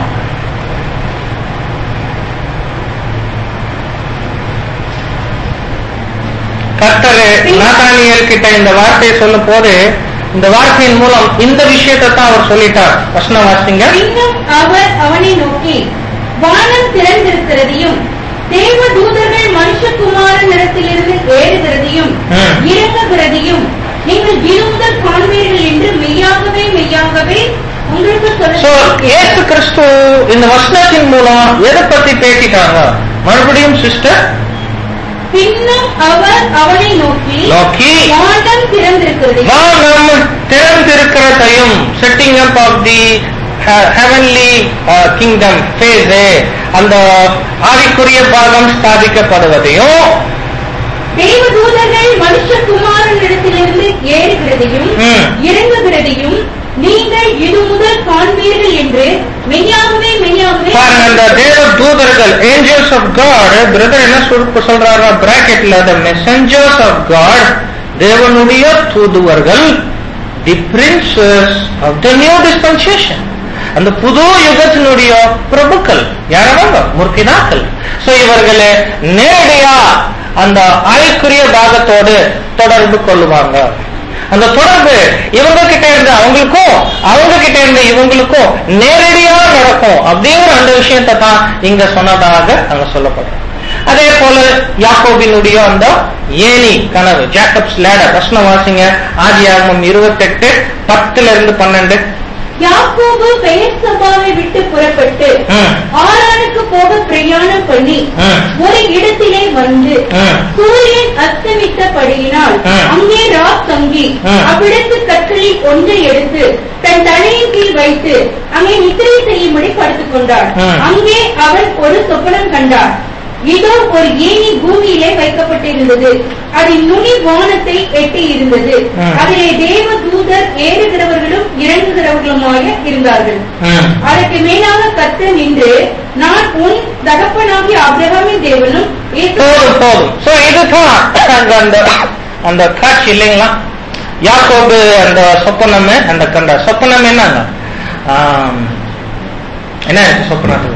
கர்த்தர் நாத்தானியல் கிட்ட இந்த வார்த்தையை சொல்லும் போது இந்த வார்த்தையின் மூலம் இந்த விஷயத்தை தான் அவர் சொல்லிட்டார் வசனம் வாசிங்க இன்னும் அவர் அவனை நோக்கி வானம் திறந்திருக்கிறதையும் தேவ தூதர்கள் மனுஷகுமாரனிடத்திலிருந்து ஏறுகிறதையும் ம். இறங்குகிறதையும் நீங்கள் இருமுதல் காண்பீர்கள் என்று மெய்யாகவே மெய்யாகவே உங்களுக்கு சோ சொல்ல இயேசு கிறிஸ்து இந்த வசனத்தின் மூலம் எதை பத்தி பேசிட்டாங்க மறுபடியும் சிஸ்டர் பின்னும் அவர் அவனை நோக்கி நோக்கி வானம் திறந்திருக்கிறதையும் வானம் திறந்திருக்கிறதையும் setting up of the heavenly kingdom phase அந்த ஆவிக்குரிய பாகம் ஸ்தாபிக்கப்படுவதையும் தேவதூதர்கள் மனுஷகுமாரனிடத்திலிருந்து ஏறுகிறதையும் ம். இறங்குகிறதையும் நீங்கள் இது முதல் காண்பீர்கள் என்று மெய்யாகவே மெய்யாகவே பாருங்க அந்த தேவ தூதர்கள் ஏஞ்சல்ஸ் ஆஃப் காட் பிரதர் என்ன சொல் சொல்றாரு பிராக்கெட்ல the மெசஞ்சர்ஸ் ஆஃப் காட் தேவனுடைய தூதுவர்கள் the princes of the new dispensation அந்த புது யுகத்தினுடைய பிரபுக்கள் யாரவங்க முர்கிதாக்கள் சோ இவர்களே நேரடியா அந்த ஆய்க்குரிய பாகத்தோடு தொடர்பு கொள்ளுவாங்க அந்த தொடர்பு இவங்க கிட்ட இருந்து அவங்களுக்கும் அவங்க கிட்ட இருந்து இவங்களுக்கும் நேரடியா நடக்கும் அப்படிங்கிற அந்த விஷயத்தை தான் இங்க சொன்னதாக அங்க சொல்லப்படுறோம் அதே போல யாக்கோபினுடைய அந்த ஏனி கனவு ஜாக்கப்ஸ் லேடர் வசனம் வாசிங்க ஆதியாகமம் இருபத்தெட்டு பத்துல இருந்து பன்னெண்டு யாக்கோபு பெயர் சபாவை விட்டு புறப்பட்டு ம். ஆரானுக்கு போக பிரயாணம் பண்ணி ம். ஒரு இடத்திலே வந்து ம். சூரியன் அஸ்தமித்தபடியினால் ம். அங்கே ரா தங்கி ம். அவ்விடத்து கற்களில் ஒன்றை எடுத்து தன் தலையின் கீழ் வைத்து அங்கே நித்திரை செய்யும்படி படுத்துக் கொண்டார் ம். அங்கே அவன் ஒரு சொப்பனம் கண்டார் இதோ ஒரு ஏணி பூமியிலே வைக்கப்பட்டிருந்தது அதில் நுனி வானத்தை எட்டி இருந்தது ம். அதிலே தேவ தூதர் ஏறுகிறவர்களும் இறங்குகிறவர்களுமாக இருந்தார்கள் ம். அதற்கு மேலாக கத்து நின்று நான் உன் தகப்பனாகிய அபிரகாமின் தேவனும் இயேசு- போதும் போதும் சோ இதுதான் அங்க அந்த அந்த காட்சி இல்லைங்களா யாக்கோபு அந்த சொப்பனம் அந்த கண்ட சொப்பனம் என்னங்க ஆம், என்ன இருக்கு சொப்பனத்துல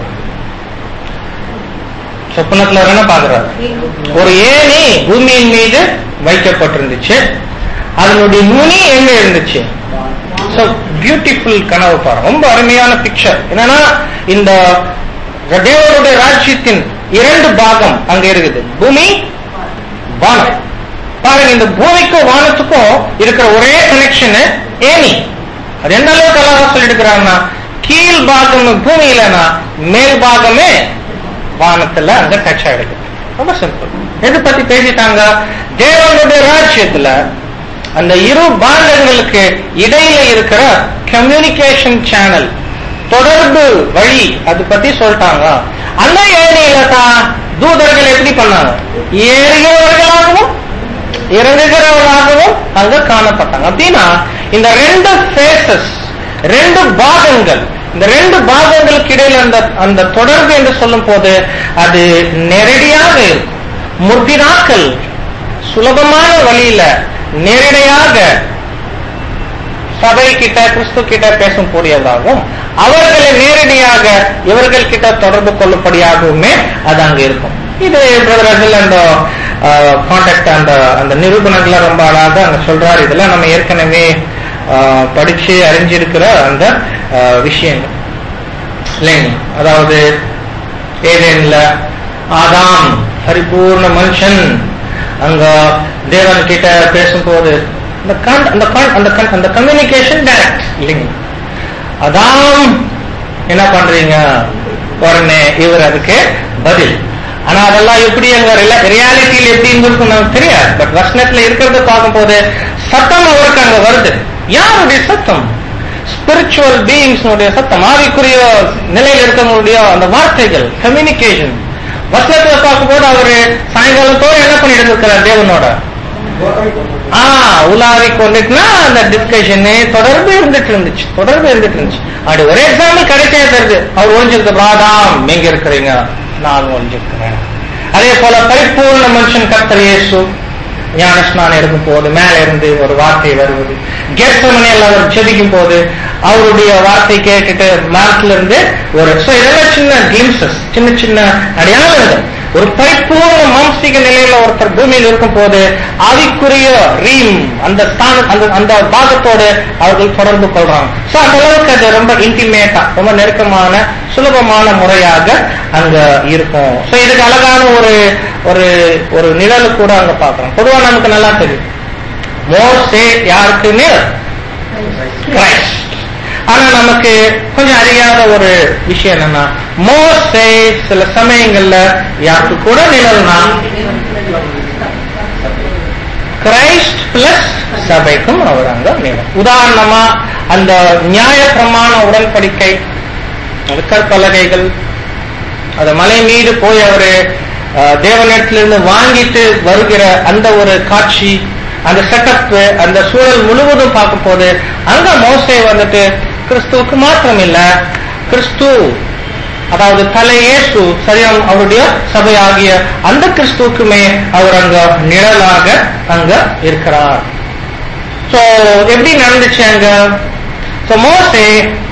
சொப்பனத்துல அவர் என்ன பாக்குறாரு ஒரு ஏணி பூமியின் மீது வைக்கப்பட்டிருந்துச்சு அதனுடைய நுனி எங்க இருந்துச்சு So, பியூட்டிஃபுல் கனவு பாருங்க ரொம்ப அருமையான பிக்சர் என்னன்னா இந்த தேவனுடைய ராஜ்யத்தின் இரண்டு பாகம் அங்க இருக்குது பூமி வானம் பாருங்க இந்த பூமிக்கும் வானத்துக்கும் இருக்கிற ஒரே கனெக்ஷன் ஏணி அது எந்த அளவுக்கு அழகா சொல்லிடுக்கிறாங்கன்னா கீழ் பாகம் பூமியிலனா மேல் பாகமே வானத்துல அங்க டச் ஆயிடுது ரொம்ப சிம்பிள் எது பத்தி பேசிட்டாங்க தேவனுடைய ராஜ்யத்துல அந்த இரு பாண்டங்களுக்கு இடையில இருக்கிற கம்யூனிகேஷன் சேனல் தொடர்பு வழி அது பத்தி சொல்லிட்டாங்க அந்த ஏரியில தான் தூதர்கள் எப்படி பண்ணாங்க ஏறுகிறவர்களாகவும் இறங்குகிறவர்களாகவும் அங்க காணப்பட்டாங்க அப்படின்னா இந்த ரெண்டு ஃபேசஸ் ரெண்டு பாகங்கள் இந்த ரெண்டு பாகங்களுக்கு இடையில அந்த அந்த தொடர்பு என்று சொல்லும் போது அது நேரடியாக இருக்கும் முர்தினாக்கள் சுலபமான வழியில நேரடியாக சபை கிட்ட கிறிஸ்து கிட்ட பேசக்கூடியதாகவும் அவர்களை நேரடியாக இவர்கள் கிட்ட தொடர்பு கொள்ளும்படியாகவுமே அது அங்க இருக்கும் இது பிரதர் அஜில் அந்த கான்டாக்ட் அந்த அந்த நிரூபணங்களை ரொம்ப அழகாக அங்க சொல்றாரு இதெல்லாம் நம்ம ஏற்கனவே ஆஹ், படிச்சு அறிஞ்சிருக்கிற அந்த ஆஹ், விஷயங்கள் இல்லைங்க அதாவது ஏதேன்ல ஆதாம் பரிபூர்ண மனுஷன் அங்க தேவன் கிட்ட பேசும்போது அந்த con- அந்த con- அந்த con- அந்த கம்யூனிகேஷன் டைரக்ட் இல்லைங்க அதாம் என்ன பண்றீங்க உடனே இவர் அதுக்கு பதில் ஆனா அதெல்லாம் எப்படி அங்க ரியாலிட்டியில எப்படி இருந்திருக்கும் நமக்கு தெரியாது பட் வசனத்துல இருக்கிறத பார்க்கும்போது சத்தம் அவருக்கு அங்க வருது யாருடைய சத்தம் ஸ்பிரிச்சுவல் பீயிங்ஸ் சத்தம் ஆவிக்குரிய நிலையில் இருக்கக்கூடிய அந்த வார்த்தைகள் கம்யூனிகேஷன் வசனத்துல பார்க்கும்போது அவரு சாயங்காலத்தோட என்ன பண்ணிட்டு இருக்கிறார் தேவனோட ஆ உலாவி கொண்டுட்டுனா அந்த டிஸ்கஷனு தொடர்பு இருந்துட்டு இருந்துச்சு தொடர்பு இருந்துட்டு இருந்துச்சு அப்படி ஒரு எக்ஸாம்பிள் கிடைச்சே தருது அவர் ஒழிஞ்சிருக்கு ராதாம் எங்க இருக்கிறீங்க நான் ஒழிஞ்சிருக்கிறேன் அதே போல பரிபூர்ண மனுஷன் கர்த்தர் இயேசு ஞான ஸ்நானம் எடுக்கும் போது மேல இருந்து ஒரு வார்த்தை வருவது கெர்சமனையில் அவர் ஜெபிக்கும் போது அவருடைய வார்த்தை கேட்டுட்டு மேலத்துல இருந்து ஒரு so இதெல்லாம் சின்ன கிளிம்சஸ் சின்ன சின்ன அடையாளங்கள் ஒரு பரிபூர்ண மாம்சீக நிலையில ஒருத்தர் பூமியில் இருக்கும் போது ஆவிக்குரிய ரீம் அந்த ஸ்தானம் அந்த அந்த பாகத்தோடு அவர்கள் தொடர்பு கொள்றாங்க சோ அந்த அளவுக்கு அது ரொம்ப இன்டிமேட்டா ரொம்ப நெருக்கமான சுலபமான முறையாக அங்க இருக்கும் சோ இதுக்கு அழகான ஒரு ஒரு ஒரு நிழல் கூட அங்க பாக்குறோம் பொதுவா நமக்கு நல்லா தெரியும் மோசே யாருக்கு நிழல் கிரைஸ்ட் ஆனா நமக்கு கொஞ்சம் அறியாத ஒரு விஷயம் என்னன்னா மோசே சில சமயங்கள்ல யாருக்கு கூட நிழல்னா கிரைஸ்ட் பிளஸ் சபைக்கும் அவர் அங்க நிழல் உதாரணமா அந்த நியாயப்பிரமாண உடன்படிக்கை அந்த கற்பலகைகள் அந்த மலை மீது போய் அவரு அஹ், தேவனிடத்திலிருந்து வாங்கிட்டு வருகிற அந்த ஒரு காட்சி அந்த செட்டப் அந்த சூழல் முழுவதும் பார்க்கும் போது அங்க மோசே வந்துட்டு கிறிஸ்துவுக்கு மாத்திரம் இல்ல கிறிஸ்து அதாவது தலை இயேசு சரியாம் அவருடைய சபையாகிய அந்த கிறிஸ்துவுக்குமே அவர் அங்க நிழலாக அங்க இருக்கிறார் சோ எப்படி நடந்துச்சு அங்க சோ மோசே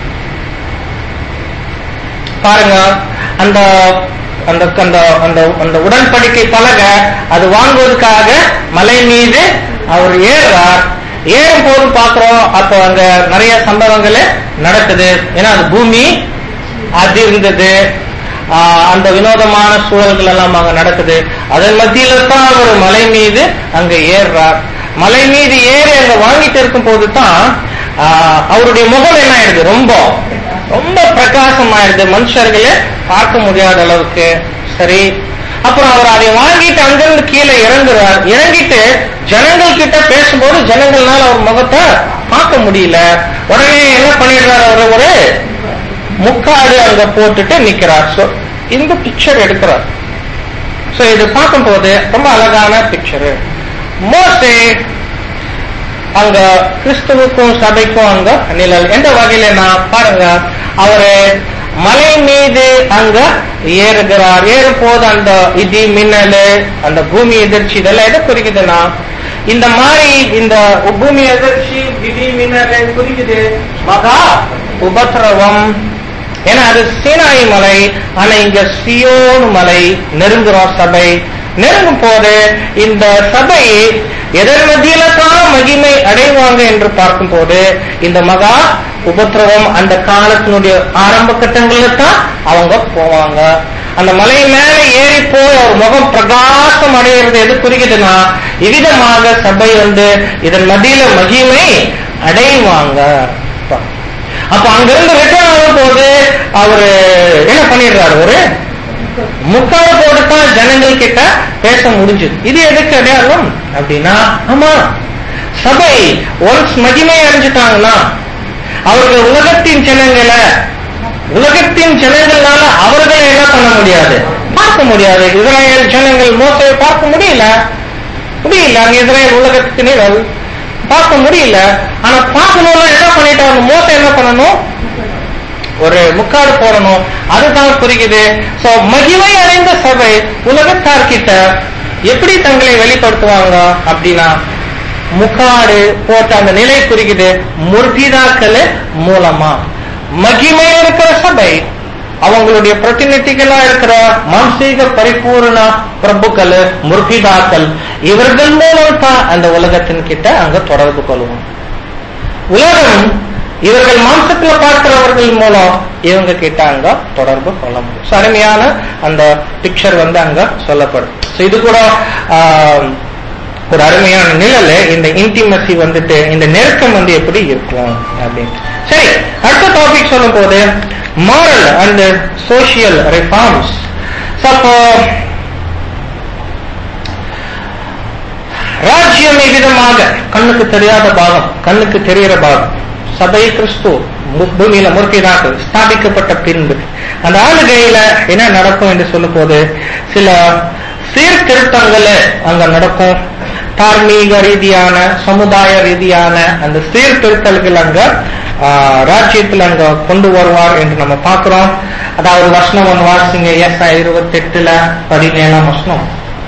பாருங்க அந்த அந்த அந்த அந்த அந்த உடன்படிக்கை பலக அது வாங்குவதற்காக மலை மீது அவர் ஏறுறார் ஏறும் போது பாக்குறோம் அப்போ அங்க நிறைய சம்பவங்கள் நடக்குது ஏன்னா அது பூமி அது இருந்தது ஆஹ், அந்த வினோதமான சூழல்கள் எல்லாம் அங்க நடக்குது அதன் மத்தியில தான் அவர் மலை மீது அங்க ஏறுறார் மலை மீது ஏறி அங்க வாங்கிட்டு இருக்கும் போது தான் ஆஹ், அவருடைய முகம் என்ன ஆயிடுது ரொம்ப ரொம்ப பிரகாசமாயிருது மனுஷர்களே பார்க்க முடியாத அளவுக்கு சரி அப்புறம் அவர் அதை வாங்கிட்டு அங்கிருந்து கீழே இறங்குறார் இறங்கிட்டு ஜனங்கள் கிட்ட பேசும்போது ஜனங்கள்னால அவர் முகத்தை பார்க்க முடியல உடனே என்ன பண்ணிடுறாரு அவர் ஒரு முக்காடு அங்க போட்டுட்டு நிக்கிறார் சோ இந்த பிக்சர் எடுக்கிறார் சோ இது பார்க்கும்போது ரொம்ப அழகான பிக்சரு மோசே அங்க கிறிஸ்துவுக்கும் சபைக்கும் அங்க நிழல் எந்த வகையில நான் பாருங்க அவரு மலை மீது அங்க ஏறுகிறார் ஏறும் போது அந்த இடி மின்னல் அந்த பூமி எதிர்ச்சி இதெல்லாம் எதை குறிக்குதுன்னா இந்த மாதிரி இந்த பூமி எதிர்ச்சி இடி மின்னல் குறிக்குது மகா உபத்திரவம் ஏன்னா அது சீனாய் மலை ஆனா இங்க சியோன் மலை நெருங்குறோம் சபை நெருங்கும் போது இந்த சபை எதன் மத்தியில தான் மகிமை அடைவாங்க என்று பார்க்கும் போது இந்த மகா உபத்திரவம் அந்த காலத்தினுடைய ஆரம்ப கட்டங்கள்ல தான் அவங்க போவாங்க அந்த மலை மேல ஏறி போய் அவர் முகம் பிரகாசம் அடைகிறது எது குறிக்குதுன்னா இவ்விதமாக சபை வந்து இதன் மத்தியில மகிமை அடைவாங்க அப்ப அங்கிருந்து ரிட்டர்ன் ஆகும் போது அவரு என்ன பண்ணிடுறாரு ஒரு முக்கால போட்டு தான் ஜனங்கள் கிட்ட பேச முடிஞ்சது இது எதுக்கு அடையாளம் அப்படின்னா ஆமா சபை ஒன்ஸ் மகிமை அடைஞ்சிட்டாங்கன்னா அவர்கள் உலகத்தின் ஜனங்களை உலகத்தின் ஜனங்களால அவர்களை என்ன பண்ண முடியாது பார்க்க முடியாது இஸ்ரேல் ஜனங்கள் மோசையை பார்க்க முடியல முடியல அங்க இஸ்ரேல் உலகத்துக்கு நிழல் பார்க்க முடியல ஆனா பார்க்கணும்னா என்ன பண்ணிட்டாங்க மோசை என்ன பண்ணணும் ஒரு முக்காடு போடணும் அதுதான் குறிக்குது சோ மகிமை அடைந்த சபை உலகத்தார்கிட்ட எப்படி தங்களை வெளிப்படுத்துவாங்க அப்படின்னா முக்காடு போட்ட அந்த நிலை குறிக்குது முர்பிதாக்கள் மூலமா மகிமை இருக்கிற சபை அவங்களுடைய பிரதிநிதிகளா இருக்கிற மாம்சீக பரிபூர்ண பிரபுக்கள் முர்பிதாக்கள் இவர்கள் மூலம் தான் அந்த உலகத்தின் கிட்ட அங்க தொடர்பு கொள்வோம் உலகம் இவர்கள் மாம்சத்துல பார்க்கிறவர்கள் மூலம் இவங்க கிட்ட அங்க தொடர்பு கொள்ள முடியும் So, அருமையான அந்த பிக்சர் வந்து அங்க சொல்லப்படும் So, இது கூட ஆஹ், ஒரு அருமையான நிழல் இந்த இன்டிமசி வந்துட்டு இந்த நெருக்கம் வந்து எப்படி இருக்கும் அப்படின்னு சரி அடுத்த டாபிக் சொல்லும் போது மாரல் அண்ட் சோசியல் ரிஃபார்ம்ஸ் அப்போ ராஜ்யம் விதமாக கண்ணுக்கு தெரியாத பாகம் கண்ணுக்கு தெரிகிற பாகம் சபை கிறிஸ்து மு- பூமியில முற்பிதாக்கள் ஸ்தாபிக்கப்பட்ட பின்பு அந்த ஆளுகையில என்ன நடக்கும் என்று சொல்லும் போது சில சீர்திருத்தங்கள் அங்க நடக்கும் தார்மீக ரீதியான சமுதாய ரீதியான அந்த சீர்திருத்தல்கள் அங்க ஆஹ், ராஜ்யத்தில் அங்க கொண்டு வருவார் என்று நம்ம பார்க்கிறோம் அதாவது வசனம் ஒன்று வாசிங்க எஸ் இருபத்தி எட்டுல பதினேழாம் வசனம்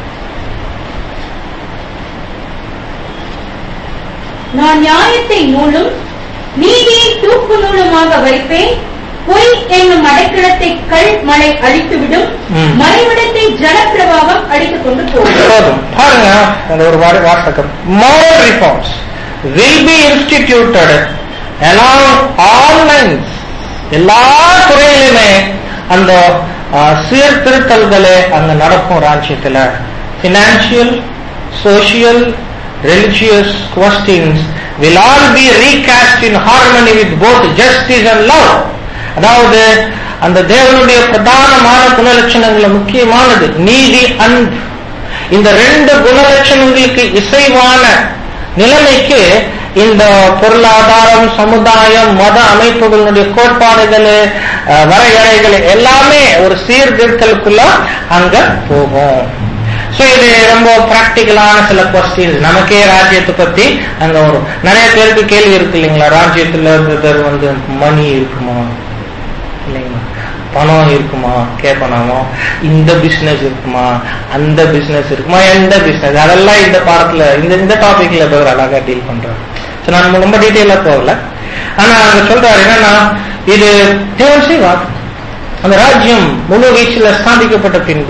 நான் நியாயத்தை நூலும் நீதியை தூக்கு நூலுமாக வைப்பேன் பொய் என்னும் அடைக்கலத்தை கல் மலை அழித்துவிடும் ம். மறைவிடத்தை ஜலப்பிரவாகம் அடித்துக் கொண்டு போகும் போதும் பாருங்க அந்த ஒரு வார- வாசகம் moral reforms will be instituted along all lines எல்லா துறையிலுமே அந்த ஆ, சீர்திருத்தல்களே அங்க நடக்கும் ராஜ்யத்துல financial social religious questions will all be recast in harmony with both justice and love அதாவது அந்த தேவனுடைய பிரதானமான குணலட்சணங்கள்ல முக்கியமானது நீதி அன்பு இந்த ரெண்டு குணலட்சணங்களுக்கு இசைவான நிலைமைக்கு இந்த பொருளாதாரம் சமுதாயம் மத அமைப்புகளுடைய கோட்பாடுகள் அஹ், வரையறைகள் எல்லாமே ஒரு சீர்திருத்தலுக்குள்ள அங்க போகும் சோ இது ரொம்ப பிராக்டிக்கலான சில கொஸ்டின்ஸ் நமக்கே ராஜ்யத்தை பத்தி அங்க வரும் நிறைய பேருக்கு கேள்வி இருக்கு இல்லைங்களா ராஜ்யத்துல பிரதர் வந்து மணி இருக்குமா இல்லைங்களா பணம் இருக்குமா கேட்பனாமோ இந்த பிசினஸ் இருக்குமா அந்த பிசினஸ் இருக்குமா எந்த பிசினஸ் அதெல்லாம் இந்த பாடத்துல இந்த இந்த டாபிக்ல பேர் அழகா டீல் பண்றாரு So, நான் ரொம்ப டீட்டெயிலா போகல ஆனா அங்க சொல்றாரு என்னன்னா இது தேவன் செய்வார் அந்த ராஜ்யம் முழு வீச்சில் ஸ்தாபிக்கப்பட்ட பின்பு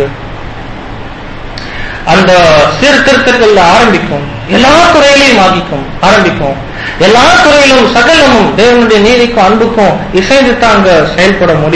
அந்த சீர்திருத்தங்கள் ஆரம்பிக்கும் எல்லா துறையிலையும் ஆகிக்கும் ஆரம்பிக்கும் எல்லா துறையிலும் சகலமும் தேவனுடைய நீதிக்கும் அன்புக்கும் இசைந்து தான் அங்க செயல்பட முடியும்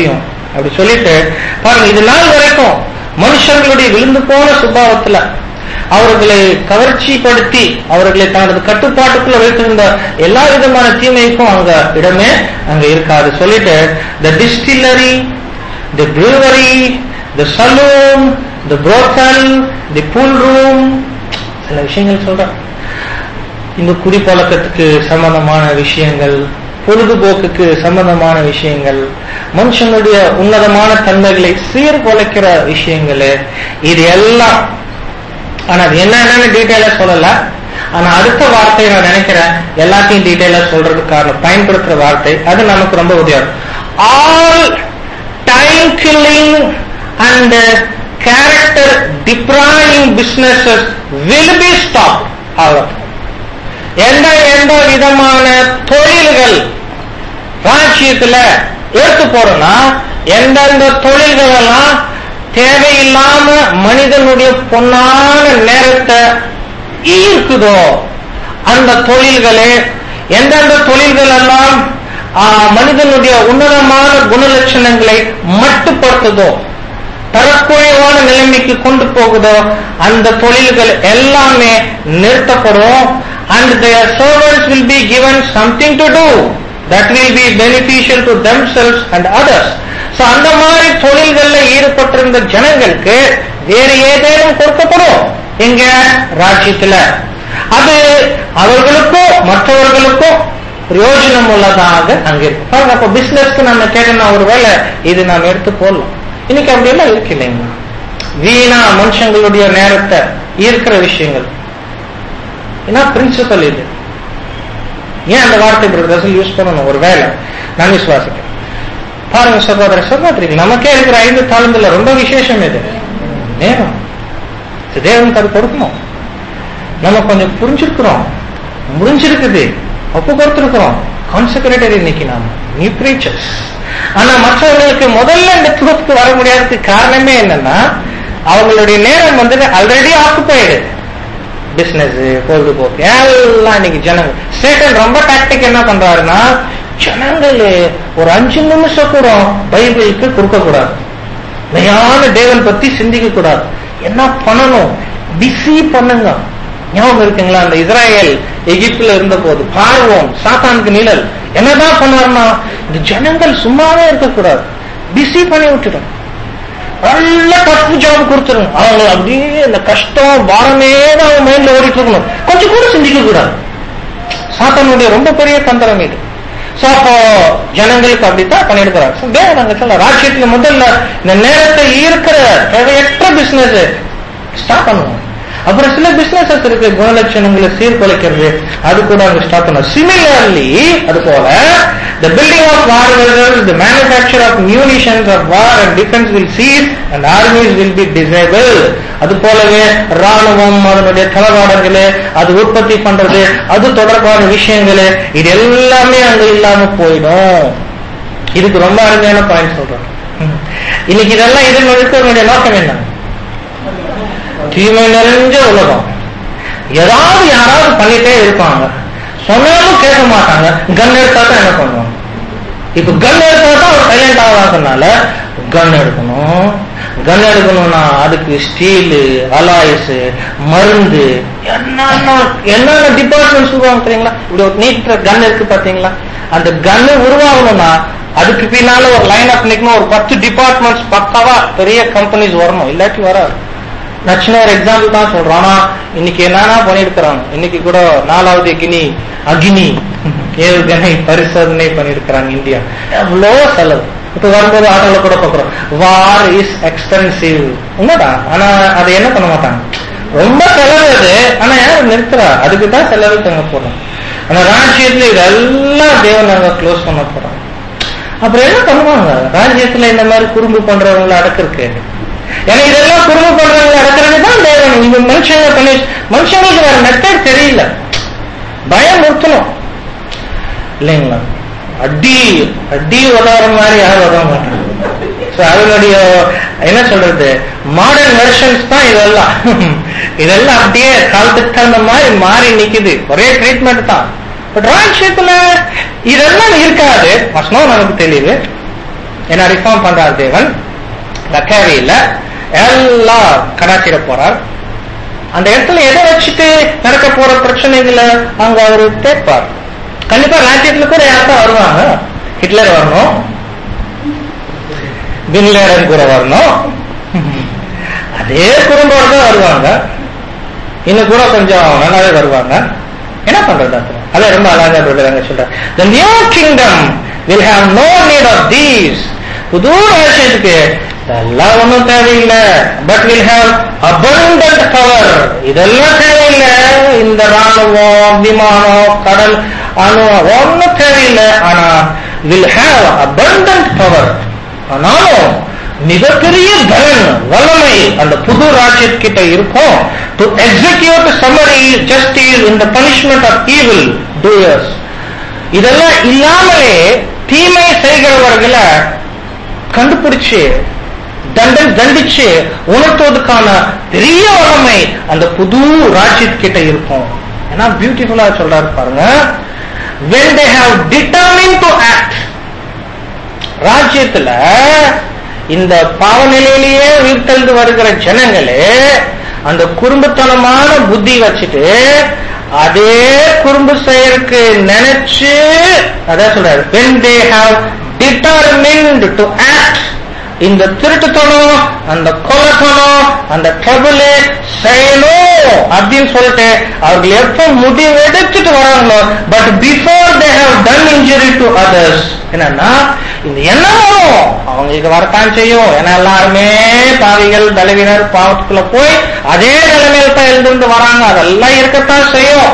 அப்படி சொல்லிட்டு பாருங்க இது நாள் வரைக்கும் மனுஷர்களுடைய விழுந்து போன சுபாவத்துல அவர்களை கவர்ச்சிப்படுத்தி அவர்களை தனது கட்டுப்பாட்டுக்குள்ள வைத்திருந்த எல்லா விதமான தீமைக்கும் அங்க இடமே அங்க இருக்காது சொல்லிட்டு the distillery the brewery the saloon the brothel the pool room சில விஷயங்கள் சொல்றேன் இந்த குடிப்பழக்கத்துக்கு சம்பந்தமான விஷயங்கள் பொழுதுபோக்குக்கு சம்பந்தமான விஷயங்கள் மனுஷனுடைய உன்னதமான தன்மைகளை சீர்குலைக்கிற விஷயங்கள் இது எல்லாம் ஆனா அது என்ன என்னன்னு டீட்டெயிலா சொல்லல ஆனா அடுத்த வார்த்தையை நான் நினைக்கிறேன் எல்லாத்தையும் டீட்டெயிலா சொல்றதுக்கு காரணம் பயன்படுத்துற வார்த்தை அது நமக்கு ரொம்ப உதவும் all time killing and character depraving businesses will be stop ஆகும் எந்த எந்த விதமான தொழில்கள் ராஜ்யத்துல எடுத்து போறோம்னா எந்தெந்த தொழில்கள் எல்லாம் தேவையில்லாம மனிதனுடைய பொன்னான நேரத்தை ஈர்க்குதோ அந்த தொழில்களே எந்தெந்த தொழில்கள் எல்லாம் ஆ, மனிதனுடைய உன்னதமான குணலட்சணங்களை மட்டுப்படுத்துதோ தரக்குறைவான நிலைமைக்கு கொண்டு போகுதோ அந்த தொழில்கள் எல்லாமே நிறுத்தப்படும் and their servants will be given something to do that will be beneficial to themselves and others so அந்த மாதிரி தொழில்கள்ல ஈடுபட்டிருந்த ஜனங்களுக்கு வேறு ஏதேனும் கொடுக்கப்படும் எங்க ராஜ்யத்துல அது அவர்களுக்கும் மற்றவர்களுக்கும் பிரயோஜனம் உள்ளதாக அங்க இருக்கு பாருங்க அப்ப பிசினஸ்க்கு நம்ம கேட்டோம்னா ஒருவேளை இது நாம் எடுத்து போடலாம் இன்னைக்கு அப்படி எல்லாம் இருக்கு இல்லைங்க வீணா மனுஷங்களுடைய நேரத்தை ஈர்க்கிற விஷயங்கள் என்ன பிரின்சிபல் இது ஏன் அந்த வார்த்தை பிரதர்ஸ் யூஸ் பண்ணணும் ஒரு வேலை நான் விசுவாசிக்கிறேன் பாருங்க சகோதர சகோதரிகள் நமக்கே இருக்கிற ஐந்து தாளந்துல ரொம்ப விசேஷம் இது நேரம் இது தேவனுக்கு அது கொடுக்கணும் நம்ம கொஞ்சம் புரிஞ்சிருக்கிறோம் முடிஞ்சிருக்குது ஒப்பு கொடுத்திருக்கிறோம் கான்செக்ரேட்டர் இன்னைக்கு நாம நீ பிரீச்சர்ஸ் ஆனா மற்றவர்களுக்கு முதல்ல இந்த ட்ரூத்துக்கு வர முடியாததுக்கு காரணமே என்னன்னா அவங்களுடைய நேரம் வந்து ஆல்ரெடி ஆக்குப்பைடு பிசினஸ் பொழுதுபோக்கு எல்லாம் இன்னைக்கு ஜனங்கள் சேட்டன் ரொம்ப டாக்டிக் என்ன பண்றாருன்னா ஜனங்கள் ஒரு அஞ்சு நிமிஷம் கூட பைபிளுக்கு கொடுக்க கூடாது மெய்யான தேவன் பத்தி சிந்திக்க கூடாது என்ன பண்ணணும் பிஸி பண்ணுங்க ஞாபகம் இருக்குங்களா அந்த இஸ்ராயேல் எகிப்துல இருந்த போது பார்வோம் சாத்தானுக்கு நிழல் என்னதான் பண்ணாருன்னா இந்த ஜனங்கள் சும்மாவே இருக்கக்கூடாது பிஸி பண்ணி விட்டுடும் நல்ல டஃப் ஜாப் கொடுத்துருங்க அவங்க அப்படியே இந்த கஷ்டம் பாரமே தான் அவங்க மைண்ட்ல ஓடிட்டு இருக்கணும் கொஞ்சம் கூட சிந்திக்க கூடாது சாத்தானுடைய ரொம்ப பெரிய தந்திரம் இது சோ அப்போ ஜனங்களுக்கு அப்படித்தான் பண்ணிருக்கிறார் So, தேவன் அங்க சொல்ல ராஜ்யத்துல முதல்ல இந்த நேரத்தை ஈர்க்கிற தேவையற்ற பிசினஸ் ஸ்டாப் பண்ணுவோம் அப்புறம் சில பிசினஸஸ் இருக்கு குணலட்சணங்களை சீர்குலைக்கிறது அது கூட அங்க ஸ்டாப் பண்ணும் சிமிலர்லி அது போல the building of war vessels the manufacture of munitions of war and defense will cease and armies will be disabled அது போலவே ராணுவம் அதனுடைய தளவாடங்களே அது உற்பத்தி பண்றது அது தொடர்பான விஷயங்களே இது எல்லாமே அங்க இல்லாம போயிடும் இதுக்கு ரொம்ப அருமையான பாயிண்ட் சொல்றேன் ம். இன்னைக்கு இதெல்லாம் இதன் ஒழுக்கனுடைய நோக்கம் என்ன தீமை நிறைஞ்ச உலகம் ஏதாவது யாராவது பண்ணிட்டே இருப்பாங்க சொன்னாலும் கேட்க மாட்டாங்க கன் எடுத்தா தான் என்ன பண்ணுவாங்க இப்ப கன் எடுத்தா தான் ஒரு சைலண்ட் ஆகாதனால கன் எடுக்கணும் கன் எடுக்கணும்னா அதுக்கு ஸ்டீலு அலாய்ஸ் மருந்து என்னென்ன என்னென்ன டிபார்ட்மெண்ட் சொல்லுவாங்க தெரியுங்களா இப்படி ஒரு நீக்கிற கன் இருக்கு பாத்தீங்களா அந்த கன்னு உருவாகணும்னா அதுக்கு பின்னால ஒரு லைன் அப் நிக்கணும் ஒரு பத்து டிபார்ட்மெண்ட்ஸ் பக்காவா பெரிய கம்பெனிஸ் வரணும் இல்லாட்டி வராது நான் சின்ன ஒரு எக்ஸாம்பிள் தான் சொல்றேன் ஆனா இன்னைக்கு என்னன்னா பண்ணிருக்கிறாங்க இன்னைக்கு கூட நாலாவது அக்னி அக்னி ஏவுகணை பரிசோதனை பண்ணிருக்கிறாங்க இந்தியா எவ்வளோ செலவு இப்ப வரும்போது ஆட்டோல கூட பாக்குறோம் வார் இஸ் எக்ஸ்பென்சிவ் உண்மைதான் ஆனா அதை என்ன பண்ண மாட்டாங்க ரொம்ப செலவு அது ஆனா யாரும் நிறுத்துறா அதுக்கு தான் செலவு தங்க போறோம் ஆனா ராஜ்யத்துல இதெல்லாம் தேவன் நாங்க க்ளோஸ் பண்ண போறோம் அப்புறம் என்ன பண்ணுவாங்க ராஜ்யத்துல இந்த மாதிரி குறும்பு பண்றவங்களை அடக்கிருக்கு ஏன்னா இதெல்லாம் குடும்ப பண்றவங்க அடக்கிறது தான் தேவன் இந்த மனுஷங்க பண்ணி மனுஷங்களுக்கு வேற மெத்தட் தெரியல பயம் நிறுத்தணும் இல்லைங்களா அடி அடி உதவுற மாதிரி யாரும் உதவ மாட்டாங்க So, அதனுடைய என்ன சொல்றது மாடர்ன் வெர்ஷன்ஸ் தான் இதெல்லாம் இதெல்லாம் அப்படியே காலத்துக்கு தகுந்த மாதிரி மாறி நிக்குது ஒரே ட்ரீட்மெண்ட் தான் பட் ராஜ்யத்துல இதெல்லாம் இருக்காது வசனம் நமக்கு தெரியுது என்ன ரிஃபார்ம் பண்றார் தேவன் லக்கேரியில எல்லாம் கடாச்சிட போறார் அந்த இடத்துல எதை வச்சுட்டு நடக்க போற பிரச்சனைகளை அங்க அவரு கேட்பார் கண்டிப்பா ராஜ்யத்துல கூட யாருக்கும் வருவாங்க ஹிட்லர் வரணும் பின்லேடன் கூட வரணும் அதே குடும்பம் தான் வருவாங்க இன்னும் கூட கொஞ்சம் நல்லாவே வருவாங்க என்ன பண்றது அப்புறம் அதை ரொம்ப அழகா சொல்றாங்க சொல்றாங்க the new kingdom will have no need of these புது ராஜ்யத்துக்கு இதெல்லாம் ஒண்ணும் தேவையில்லை but will have abundant power இதெல்லாம் தேவையில்லை இந்த ராணுவம் விமானம் கடல் அணு ஒன்னும் தேவையில்லை ஆனா வில் ஹாவ் abundant பவர் ஆனாலும் மிகப்பெரிய பலன் வல்லமை அந்த புது ராஜ்யத்திட்ட இருக்கும் டு எக்ஸிக்யூட் சம்மரி ஜஸ்டிஸ் இந்த பனிஷ்மெண்ட் ஆஃப் ஈவில் டூயர்ஸ் இதெல்லாம் இல்லாமலே தீமை செய்கிறவர்களை கண்டுபிடிச்சு தண்டன் தண்டிச்சு உணர்த்துவதற்கான பெரிய வல்லமை அந்த புது ராஜ்யத்திட்ட இருக்கும் ஏன்னா பியூட்டிஃபுல்லா சொல்றாரு பாருங்க when they have determined to act ராஜ்யத்துல இந்த பாவநிலையிலேயே உயிர்த்தெழுந்து வருகிற ஜனங்களே அந்த குறும்புத்தனமான புத்தி வச்சுட்டு அதே குறும்பு செய்யறதுக்கு நினைச்சு அதான் சொல்றாரு when they have determined to act இந்த திருட்டுத்தனம் அந்த கொலைத்தனம் அந்த ட்ரபிள் செய்யணும் அப்படின்னு சொல்லிட்டு அவர்கள் எப்ப முடிவு எடுத்துட்டு வராங்களோ but before they have done injury to others என்னன்னா இந்த எண்ணமும் அவங்களுக்கு வரத்தான் செய்யும் ஏன்னா எல்லாருமே பாவிகள் பலவீனர் பாவத்துக்குள்ள போய் அதே நிலைமையில தான் எழுந்திருந்து வராங்க அதெல்லாம் இருக்கத்தான் செய்யும்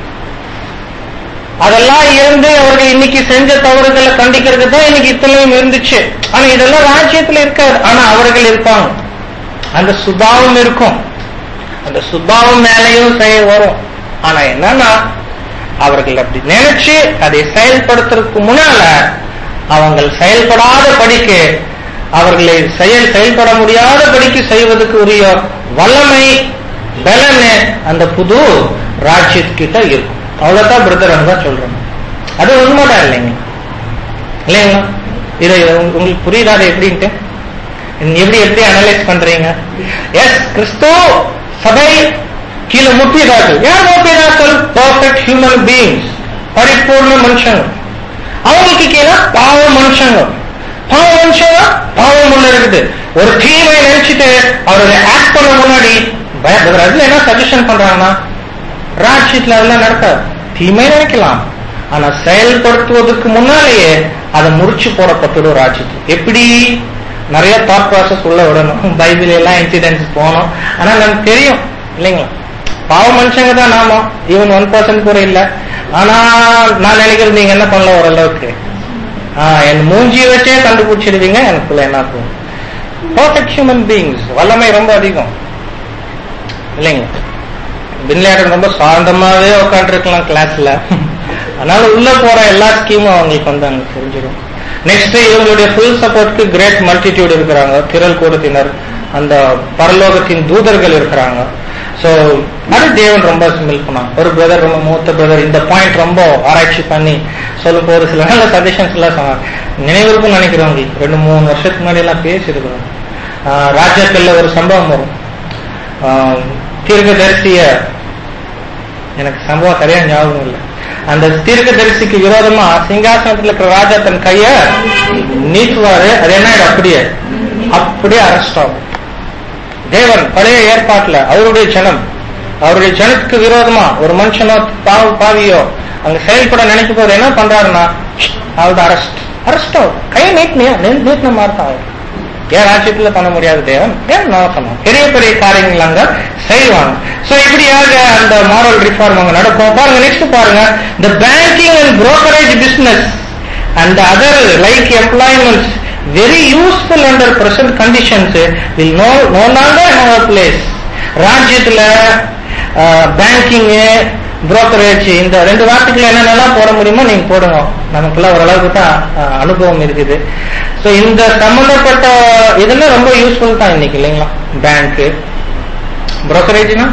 அதெல்லாம் இருந்து அவர்கள் இன்னைக்கு செஞ்ச தவறுகளை கண்டிக்கிறதுக்கு தான் இன்னைக்கு இத்தனையும் இருந்துச்சு ஆனா இதெல்லாம் ராஜ்யத்துல இருக்காது ஆனா அவர்கள் இருப்பாங்க அந்த சுபாவம் இருக்கும் அந்த சுபாவம் மேலையும் செயல் வரும் ஆனா என்னன்னா அவர்கள் அப்படி நினைச்சு அதை செயல்படுத்துறதுக்கு முன்னால அவங்கள் செயல்படாத படிக்கு அவர்களை செயல் செயல்பட முடியாத படிக்கு செய்வதற்கு உரிய வல்லமை பலனு அந்த புது ராஜ்யத்துக்கிட்ட இருக்கும் அவ்வளவுதான் பிரதர் தான் சொல்றேன் அது உண்மைதான் இல்லைங்க இல்லைங்களா இதை உங்க- உங்களுக்கு புரியுதா அது எப்படின்ட்டு நீங்க எப்படி எப்படி அனலைஸ் பண்றீங்க எஸ் கிறிஸ்து சபை கீழே முப்பியதாக்கள் யார் முப்பியதாக்கள் பர்ஃபெக்ட் ஹியூமன் பீயிங்ஸ் பரிபூர்ண மனுஷங்க அவங்களுக்கு கீழே பாவ மனுஷங்க பாவ மனுஷங்க பாவம் உள்ள இருக்குது ஒரு தீமை நினைச்சிட்டு அவருடைய ஆக்ட் பண்ண முன்னாடி பய- அதுல என்ன சஜஷன் பண்றாங்கன்னா ராஜ்யத்துல அதெல்லாம் நடக்காது தீமை நினைக்கலாம் ஆனா செயல்படுத்துவதற்கு முன்னாலேயே அதை முறிச்சு போடப்பட்டுடும் ராஜ்யத்தில் எப்படி நிறைய தாட் ப்ராசஸ் உள்ள விடணும் பைபிள் எல்லாம் இன்சிடென்ட்ஸ் போனோம் ஆனா நமக்கு தெரியும் இல்லைங்களா பாவ மனுஷங்க தான் நாம ஈவன் ஒன் பர்சன்ட் கூட இல்ல ஆனா நான் நினைக்கிறது நீங்க என்ன பண்ணல ஓரளவுக்கு ஆஹ் என் மூஞ்சியை வச்சே கண்டுபிடிச்சிடுவீங்க எனக்குள்ள என்ன ஆகும் பர்ஃபெக்ட் ஹியூமன் பீயிங்ஸ் வல்லமை ரொம்ப அதிகம் இல்லைங்க பின்லேடன் ரொம்ப சாந்தமாவே உட்காந்துருக்கலாம் கிளாஸ்ல அதனால உள்ள போற எல்லா ஸ்கீமும் அவங்களுக்கு வந்து அங்க தெரிஞ்சிடும் நெக்ஸ்ட் இவங்களுடைய ஃபுல் சப்போர்ட்க்கு கிரேட் மல்டிடியூட் இருக்கிறாங்க திரள் கூட்டத்தினர் அந்த பரலோகத்தின் தூதர்கள் இருக்கிறாங்க சோ அது தேவன் ரொம்ப சிம்பிள் பண்ணான் ஒரு பிரதர் ரொம்ப மூத்த பிரதர் இந்த பாயிண்ட் ரொம்ப ஆராய்ச்சி பண்ணி சொல்லும் போது சில நல்ல சஜஷன்ஸ் எல்லாம் சொன்னாங்க நினைவிருக்கும் நினைக்கிறேன் உங்களுக்கு ரெண்டு மூணு வருஷத்துக்கு முன்னாடி எல்லாம் பேசியிருக்கிறோம் ஆஹ் ராஜாக்கள்ல ஒரு சம்பவம் வரும் ஆஹ் தீர்க்கதரிசிய எனக்கு சம்பவம் சரியா ஞாபகம் இல்லை அந்த தீர்க்கதரிசிக்கு விரோதமா சிங்காசனத்துல இருக்கிற ராஜா தன் கைய நீட்டுவாரு அது என்ன ஆயிடும் அப்படியே அப்படியே அரெஸ்ட் ஆகும் தேவன் பழைய ஏற்பாட்டுல அவருடைய ஜனம் அவருடைய ஜனத்துக்கு விரோதமா ஒரு மனுஷனோ பாவ பாவியோ அங்க செயல்பட நினைக்கும் போது என்ன பண்றாருன்னா அவரோட அரெஸ்ட் அரெஸ்ட் ஆகும் கையை நீட்டினியா நீட்டின மாதிரி தான் ஆகும் ஏன் ராஜ்யத்துல பண்ண முடியாது தேவன் ஏன் நான் பண்ணோம் பெரிய பெரிய காரியங்கள் அங்க செய்வாங்க சோ இப்படியாக அந்த மாரல் ரிஃபார்ம் அங்க நடக்கும் பாருங்க நெக்ஸ்ட் பாருங்க இந்த banking and brokerage business and other like employments very useful under present conditions will no, no longer have a place ராஜ்யத்துல பேங்கிங் brokerage இந்த ரெண்டு வார்த்தைகள் என்னென்னலாம் போட முடியுமோ நீங்க போடுங்க நமக்குள்ள ஓரளவுக்கு தான் அஹ், அனுபவம் இருக்குது சோ இந்த சம்பந்தப்பட்ட இதெல்லாம் ரொம்ப யூஸ்ஃபுல் தான் இன்னைக்கு இல்லைங்களா பேங்க் brokerage-னா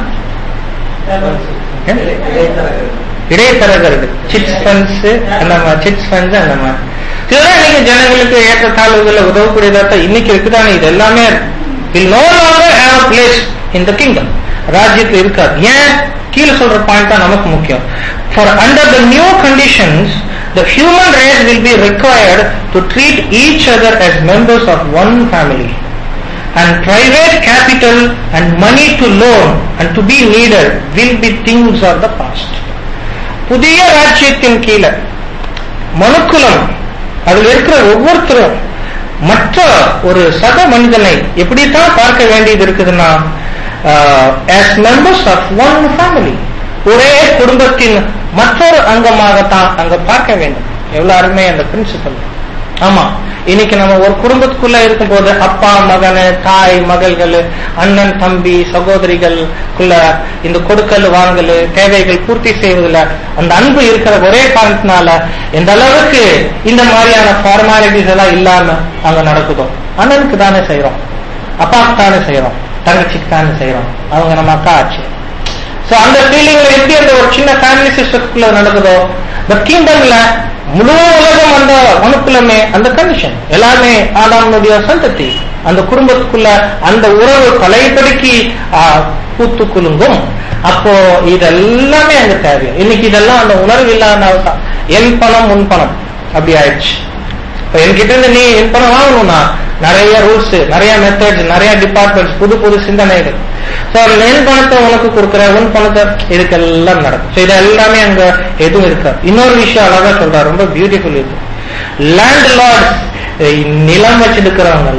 இடைத்தரகர்கள் சிட்ஸ் ஃபண்ட்ஸ் அந்த மாதிரி சிட்ஸ் ஃபண்ட்ஸ் அந்த மாதிரி இதுதான் இன்னைக்கு ஜனங்களுக்கு ஏற்ற தாழ்வுகளை உதவக்கூடியதா தான் இன்னைக்கு இருக்குதானே இது எல்லாமே will no longer have a place in the kingdom ராஜ்யத்தில் இருக்காது ஏன் கீழே சொல்ற பாயிண்ட் தான் நமக்கு முக்கியம் for under the new conditions the human race will be required to treat each other as members of one family and private capital and money to loan and to be needed will be things of the past புதிய ராஜ்யத்தின் கீழே மனுக்குலம் அதில் இருக்கிற ஒவ்வொருத்தரும் மற்ற ஒரு சக மனிதனை எப்படித்தான் பார்க்க வேண்டியது இருக்குதுன்னா as members of one family ஒரே குடும்பத்தின் மற்றொரு அங்கமாகத்தான் அங்க பார்க்க வேண்டும் எவ்வளவு அருமை அந்த பிரின்சிபல் ஆமா இன்னைக்கு நம்ம ஒரு குடும்பத்துக்குள்ள இருக்கும்போது அப்பா மகன் தாய் மகள்கள் அண்ணன் தம்பி சகோதரிகளுக்குள்ள இந்த கொடுக்கல் வாங்கல் தேவைகள் பூர்த்தி செய்வதில் அந்த அன்பு இருக்கிற ஒரே காரணத்தினால எந்த அளவுக்கு இந்த மாதிரியான ஃபார்மாலிட்டிஸ் எல்லாம் இல்லாம அங்க நடக்குதோ அண்ணனுக்கு தானே செய்யறோம் அப்பாவுக்கு தானே செய்யறோம் தங்கச்சிக்கு தானே செய்யறோம் அவங்க நம்ம அக்கா ஆச்சு சோ அந்த ஃபீலிங்ல எப்படி அந்த ஒரு சின்ன ஃபேமிலி சிஸ்டத்துக்குள்ள நடக்குதோ பட் கிங்டம்ல முழு உலகம் அந்த மனுக்குலமே அந்த கண்டிஷன் எல்லாமே ஆதாமனுடைய சந்ததி அந்த குடும்பத்துக்குள்ள அந்த உறவு பழையபடிக்கு பூத்து குலுங்கும் அப்போ இதெல்லாமே அங்க தேவை இன்னைக்கு இதெல்லாம் அந்த உணர்வு இல்லாதனால தான் என் பணம் உன் பணம் அப்படி ஆயிடுச்சு இப்ப என்கிட்ட இருந்து நீ என் பணம் வாங்கணும்னா நிறைய ரூல்ஸ் நிறைய மெத்தட்ஸ் நிறைய டிபார்ட்மெண்ட்ஸ் புது புது சிந்தனைகள் சோ என் பணத்தை உனக்கு கொடுக்குற உன் பணத்தை இதுக்கெல்லாம் நடக்கும் சோ இது எல்லாமே அங்க எதுவும் இருக்காது இன்னொரு விஷயம் அழகா சொல்றா ரொம்ப பியூட்டிஃபுல் இது லேண்ட் லார்ட்ஸ் நிலம் வச்சிருக்கிறவங்க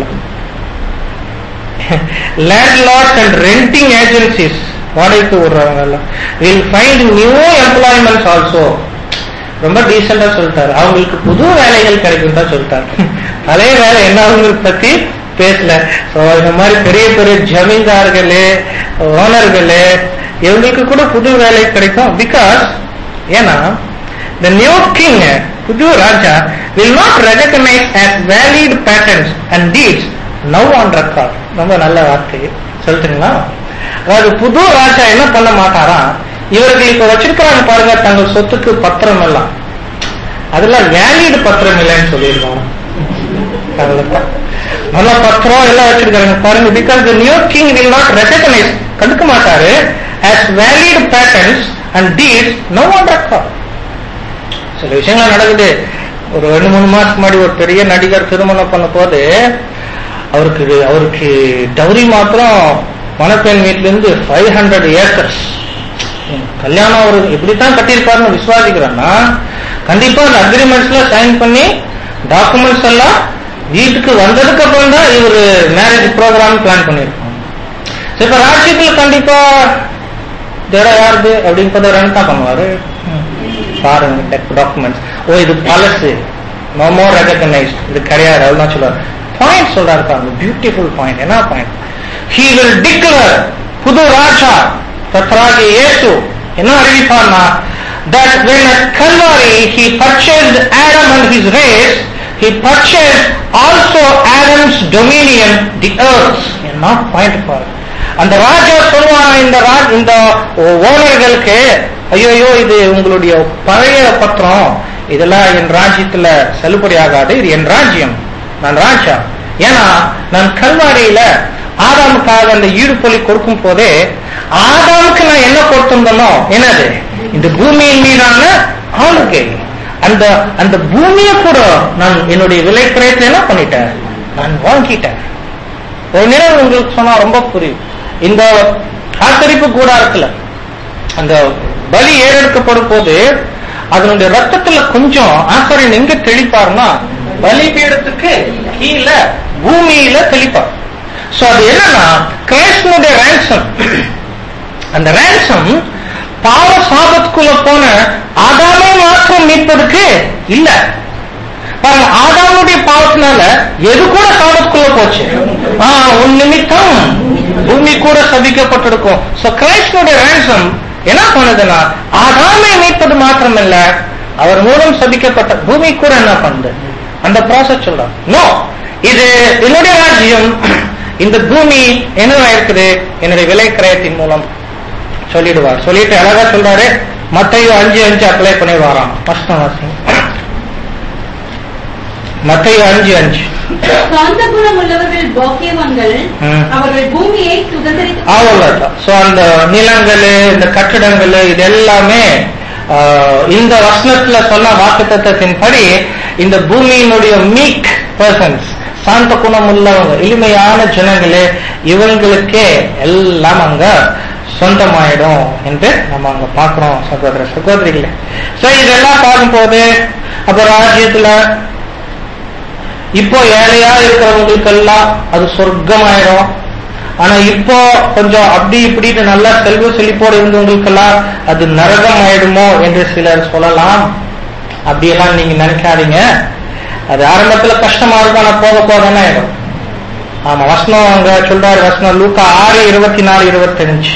landlords and renting agencies வாடகைக்கு விடுறவங்க எல்லாம் will find new employments also ரொம்ப டீசெண்டா சொல்லிட்டாரு அவங்களுக்கு புது வேலைகள் கிடைக்கும் தான் சொல்லிட்டாரு பழைய வேலை என்ன அவங்களுக்கு பத்தி பேசல சோ இந்த மாதிரி பெரிய பெரிய ஜமீன்தார்களே ஓனர்களே இவங்களுக்கு கூட புது வேலை கிடைக்கும் பிகாஸ் ஏன்னா த நியூ கிங் புது ராஜா will not recognize as valid patterns and deeds now on record ரொம்ப நல்ல வார்த்தை சொல்லிட்டுங்களா அதாவது புது ராஜா என்ன பண்ண மாட்டாரா இவர்கள் இப்ப வச்சிருக்கிறாங்க பாருங்க தங்கள் சொத்துக்கு பத்திரம் எல்லாம் அதெல்லாம் வேலிடு பத்திரம் இல்லைன்னு சொல்லியிருக்காங்க நல்ல பத்திரம் எல்லாம் வச்சிருக்காங்க பாருங்க because the new king will not recognize கண்டுக்க மாட்டாரு as valid patterns and deeds no on record சில விஷயங்கள் நடக்குது ஒரு ரெண்டு மூணு மாசத்துக்கு முன்னாடி ஒரு பெரிய நடிகர் திருமணம் பண்ண போது அவருக்கு அவருக்கு டவுரி மாத்திரம் மணப்பெண் வீட்டுல இருந்து ஃபைவ் ஹண்ட்ரட் ஏக்கர்ஸ் கல்யாணம் அவர் எப்படித்தான் கட்டியிருப்பாருன்னு விசுவாசிக்கிறேன்னா கண்டிப்பா அந்த அக்ரிமெண்ட்ஸ்ல சைன் பண்ணி டாக்குமெண்ட்ஸ் எல்லாம் வீட்டுக்கு வந்ததுக்கு அப்புறம் தான் இவர் மேரேஜ் ப்ரோக்ராம் பிளான் பண்ணியிருப்பாங்க இப்ப ராஜ்யத்துல கண்டிப்பா இடம் யாருது அப்படின்னு ரன் தான் பண்ணுவாரு பாருங்க டாக்குமெண்ட்ஸ் ஓ இது பழசு நோ மோர் ரெகக்னைஸ்ட் இது கிடையாது அதுதான் சொல்லுவார் பாயிண்ட் சொல்றாரு பாருங்க பியூட்டிஃபுல் பாயிண்ட் என்ன பாயிண்ட் ஹி வில் டிக்ளர் புது ராஜா கர்த்தராகிய இயேசு என்ன அறிவிப்பார்னா that when at Calvary he purchased Adam and his race, he purchased also Adam's dominion, the earth. என்ன பாயிண்ட் பாரு அந்த ராஜா சொல்லுவான் இந்த இந்த ஓனர்களுக்கு ஐயோ இது உங்களுடைய பழைய பத்திரம் இதெல்லாம் என் ராஜ்யத்துல செல்லுபடி ஆகாது இது என் ராஜ்யம் நான் ராஜா ஏன்னா நான் கல்வாரியில ஆதாமுக்காக அந்த ஈடுபொலி கொடுக்கும் போதே ஆதாமுக்கு நான் என்ன கொடுத்திருந்தனோ என்னது இந்த பூமியின் மீதான ஆளுகை அந்த அந்த பூமியை கூட நான் என்னுடைய விலை கிரயத்தை என்ன பண்ணிட்டேன் நான் வாங்கிட்டேன் ஒரு நிலம் உங்களுக்கு சொன்னா ரொம்ப புரியும் இந்த ஆத்தரிப்பு கூடாரத்துல அந்த பலி ஏறெடுக்கப்படும் போது அதனுடைய ரத்தத்துல கொஞ்சம் ஆசாரியன் எங்க தெளிப்பாருன்னா பலிபீடத்துக்கு கீழே பூமியில தெளிப்பார் சோ அது என்னன்னா கிரைஸ்டனுடைய ரேன்சம் அந்த ரேன்சம் பாவ சாபத்துக்குள்ள போன ஆதாமை மாத்திரம் மீட்பதற்கு இல்ல பாருங்க ஆதாமுடைய பாவத்தினால எது கூட சாபத்துக்குள்ள போச்சு உன் நிமித்தம் பூமி கூட சபிக்கப்பட்டிருக்கும் சோ கிரைஸ்டனுடைய ரேன்சம் என்ன பண்ணுதுன்னா ஆதாமை மீட்பது மாத்திரமல்ல அவர் மூலம் சபிக்கப்பட்ட பூமி கூட என்ன பண்ணுது அந்த ப்ராசஸ் சொல்றான் நோ இது என்னுடைய ராஜ்யம் இந்த பூமி என்னவா இருக்குது என்னுடைய விலை கிரயத்தின் மூலம் சொல்லிடுவார் சொல்லிட்டு அழகா சொல்றாரு மத்தையும் அஞ்சு அஞ்சு அப்ளை பண்ணிடுவாராம் கஷ்டம் வாசிங்க மத்திய அஞ்சு அஞ்சு சாந்த குணம் உள்ளவர்கள் பாக்கியவான்கள் ம். அவர்கள் பூமியை சுதந்திரித்து அவ்வளவுதான் சோ அந்த நிலங்கள் இந்த கட்டிடங்கள் இது எல்லாமே ஆஹ், இந்த வசனத்துல சொன்ன வாக்குத்தத்தின்படி இந்த பூமியினுடைய மீக் பர்சன்ஸ் சாந்த குணம் உள்ளவங்க எளிமையான ஜனங்களே இவங்களுக்கே எல்லாம் அங்க சொந்தமாயிடும் என்று நம்ம அங்க பாக்குறோம் சகோதர சகோதரிகளே சோ இதெல்லாம் பார்க்கும்போது அப்ப ராஜ்யத்துல இப்போ ஏழையா இருக்கிறவங்களுக்கெல்லாம் அது சொர்க்கமாயிடும் ஆனா இப்போ கொஞ்சம் அப்படி இப்படின்னு நல்லா செல்வ செழிப்போடு இருந்தவங்களுக்கெல்லாம் அது நரகம் ஆயிடுமோ என்று சிலர் சொல்லலாம் அப்படியெல்லாம் நீங்க நினைக்காதீங்க அது ஆரம்பத்துல கஷ்டமா இருக்கும் ஆனா போக போக தானே ஆயிடும் ஆமா வசனம் அங்க சொல்றாரு வசனம் லூக்கா ஆறு இருபத்தி நாலு இருபத்தி அஞ்சு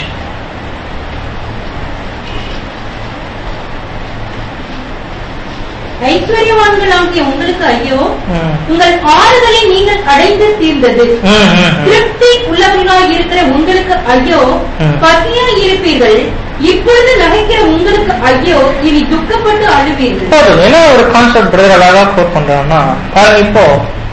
ஐஸ்வர்யவான்களாகிய உங்களுக்கு ஐயோ உங்கள் ஆறுதலை நீங்கள் அடைந்து தீர்ந்தது திருப்தி உள்ளவர்களாய் இருக்கிற உங்களுக்கு ஐயோ ம். பசியாய் இருப்பீர்கள் இப்பொழுது நகைக்கிற உங்களுக்கு ஐயோ இனி துக்கப்பட்டு அழுவீர்கள் போதும் என்ன ஒரு கான்செப்ட் பிரதர் அழகா கோட் பண்றாங்கன்னா பாருங்க இப்போ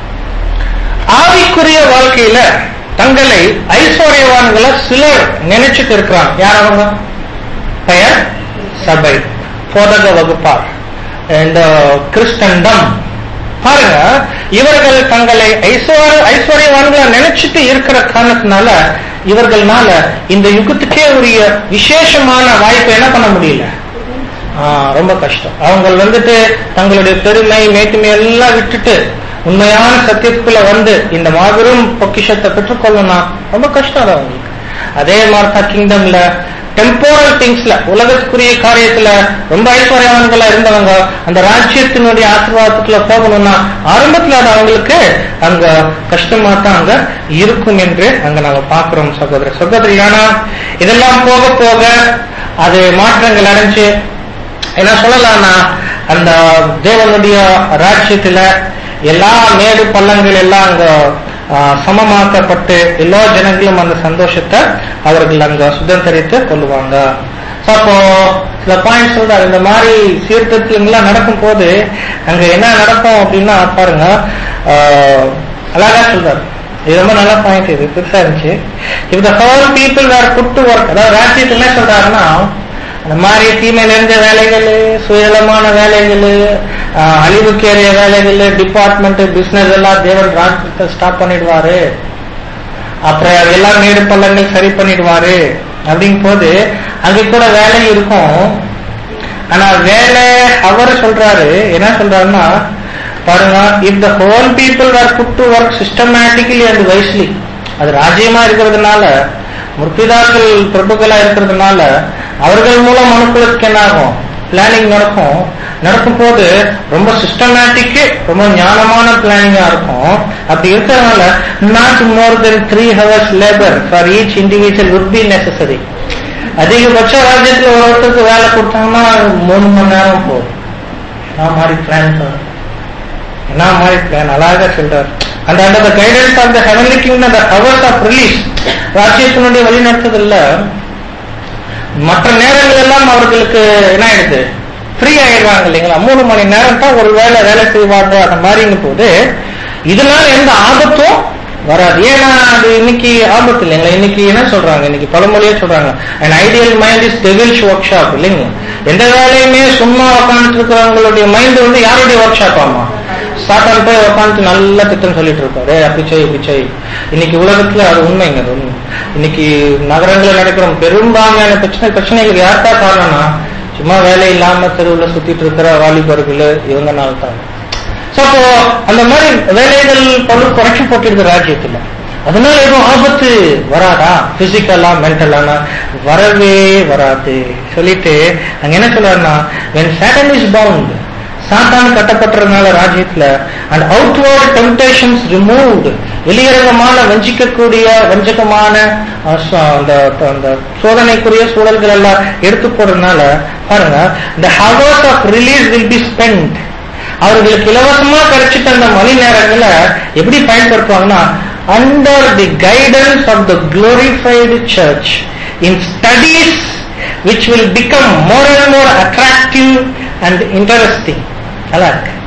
ஆவிக்குரிய வாழ்க்கையில தங்களை ஐஸ்வர்யவான்களை சிலர் நினைச்சிட்டு இருக்கிறாங்க யார் அவங்க பெயர் சபை போதக வகுப்பார் இந்த கிறிஸ்தண்டம் பாருங்க இவர்கள் தங்களை ஐஸ்வர்ய ஐஸ்வர்யவான்களை நினைச்சிட்டு இருக்கிற காரணத்தினால இவர்கள்னால இந்த யுகத்துக்கே உரிய விசேஷமான வாய்ப்பை என்ன பண்ண முடியல ஆ, ரொம்ப கஷ்டம் அவங்க வந்துட்டு தங்களுடைய பெருமை மேட்டுமை எல்லாம் விட்டுட்டு உண்மையான சத்தியத்துக்குள்ள வந்து இந்த மாபெரும் பொக்கிஷத்தை பெற்றுக்கொள்ளணும் ரொம்ப கஷ்டம் அது அவங்களுக்கு அதே மாதிரி தான் கிங்டம்ல டெம்போரல் திங்ஸ்ல உலகத்துக்குரிய காரியத்துல ரொம்ப ஐஸ்வர்யவான்களா இருந்தவங்க அந்த ராஜ்யத்தினுடைய ஆசீர்வாதத்துக்குள்ள போகணும்னா ஆரம்பத்துல அது அவங்களுக்கு அங்க கஷ்டமா தான் அங்க இருக்கும் என்று அங்க நாங்க பாக்குறோம் சகோதர சகோதரி ஆனா இதெல்லாம் போக போக அது மாற்றங்கள் அடைஞ்சு என்ன சொல்லலாம்னா அந்த தேவனுடைய ராஜ்யத்துல எல்லா மேடு பள்ளங்கள் எல்லாம் அங்க ஆ, சமமாக்கப்பட்டு எல்லா ஜனங்களும் அந்த சந்தோஷத்தை அவர்கள் அங்க சுதந்திரித்து கொள்ளுவாங்க So, அப்போ சில பாயிண்ட் சொல்றாரு இந்த மாதிரி சீர்திருத்தங்கள்லாம் நடக்கும் போது அங்க என்ன நடக்கும் அப்படின்னா பாருங்க ஆ, அழகா சொல்றாரு இது ரொம்ப நல்ல பாயிண்ட் இது பெருசா இருந்துச்சு if the whole people were put to work அதாவது ராஜ்யத்தில் என்ன சொல்றாருன்னா அந்த மாதிரி தீமை நிறைஞ்ச வேலைகள் சுயலமான வேலைகள் அழிவுக்கேறிய வேலைகள் டிபார்ட்மெண்ட் பிசினஸ் எல்லாம் தேவன் ராஜ்யத்தை ஸ்டாப் பண்ணிடுவாரு அப்புறம் அதெல்லாம் மேடு பள்ளங்கள் சரி பண்ணிடுவாரு அப்படிங்கும் போது அங்க கூட வேலை இருக்கும் ஆனா வேலை அவர் சொல்றாரு என்ன சொல்றாருன்னா பாருங்க if the whole people are put to work systematically and wisely அது ராஜ்யமா இருக்கிறதுனால முற்பிதாக்கள் பிரபுக்களா இருக்கிறதுனால அவர்கள் மூலம் மனுக்களுக்கு என்ன ஆகும் பிளானிங் நடக்கும் நடக்கும் போது ரொம்ப சிஸ்டமேட்டிக்கு ரொம்ப ஞானமான பிளானிங்கா இருக்கும் அப்படி இருக்கிறதுனால not more than three hours labour for each individual would be necessary அதிகபட்ச ராஜ்யத்துல ஒரு ஒருத்தருக்கு வேலை கொடுத்தாங்கன்னா மூணு மணி நேரம் போதும் நான் மாதிரி பிளான் என்ன மாதிரி பிளான் அழகா சொல்றாரு அந்த அந்த guidance of the heavenly king அந்த ஹவர்ஸ் ஆஃப் ரிலீஸ் ராஜ்யத்தினுடைய வழிநடத்துதல்ல மற்ற நேரங்கள் எல்லாம் அவர்களுக்கு என்ன ஆயிடுது ஃப்ரீ ஆயிடுறாங்க இல்லைங்களா மூணு மணி நேரம் தான் ஒரு வேலை வேலை செய்வாங்க அந்த மாதிரிங்கும் போது இதனால எந்த ஆபத்தும் வராது ஏன்னா அது இன்னைக்கு ஆபத்து இல்லைங்களா இன்னைக்கு என்ன சொல்றாங்க இன்னைக்கு பழமொழியே சொல்றாங்க an idle mind is devil's workshop இல்லைங்களா எந்த வேலையுமே சும்மா உட்காந்துட்டு இருக்கிறவங்களுடைய மைண்ட் வந்து யாருடைய ஒர்க் ஷாப் ஆமா சாத்தான் போய் உட்காந்து நல்ல திட்டம் சொல்லிட்டு இருப்பாரு அப்படி செய் இப்படி செய் இன்னைக்கு உலகத்துல அது உண்மைங்க அது உண்மை இன்னைக்கு நகரங்களில் நடக்கிற பெரும்பான்மையான பிரச்சனை பிரச்சனைகளுக்கு யார்தான் காரணம்னா சும்மா வேலை இல்லாம தெருவுல சுத்திட்டு இருக்கிற வாலிபர்கள் இவங்கனால தான் So, அப்போ அந்த மாதிரி வேலைகள் பல குறைக்கப்பட்டிருக்கு ராஜ்யத்துல அதனால எதுவும் ஆபத்து வராதா பிசிக்கலா மென்டலானா வரவே வராது சொல்லிட்டு அங்க என்ன சொல்றாருன்னா when Satan is bound சாத்தான் கட்டப்பட்டதுனால ராஜ்யத்துல அண்ட் அவுட்வர்ட் டெம்டேஷன்ஸ் ரிமூவ்டு வெளியரங்கமான வஞ்சிக்கக்கூடிய வஞ்சகமான அஹ், ச- அந்த அந்த சோதனைக்குரிய சூழல்கள் எல்லாம் எடுத்து போறதுனால பாருங்க இந்த hours of release will be spent அவர்களுக்கு இலவசமா கிடைச்சிட்ட அந்த மணி நேரங்களை எப்படி பயன்படுத்துவாங்கன்னா under the guidance of the glorified church in studies which will become more and more attractive and interesting நல்லா இருக்கு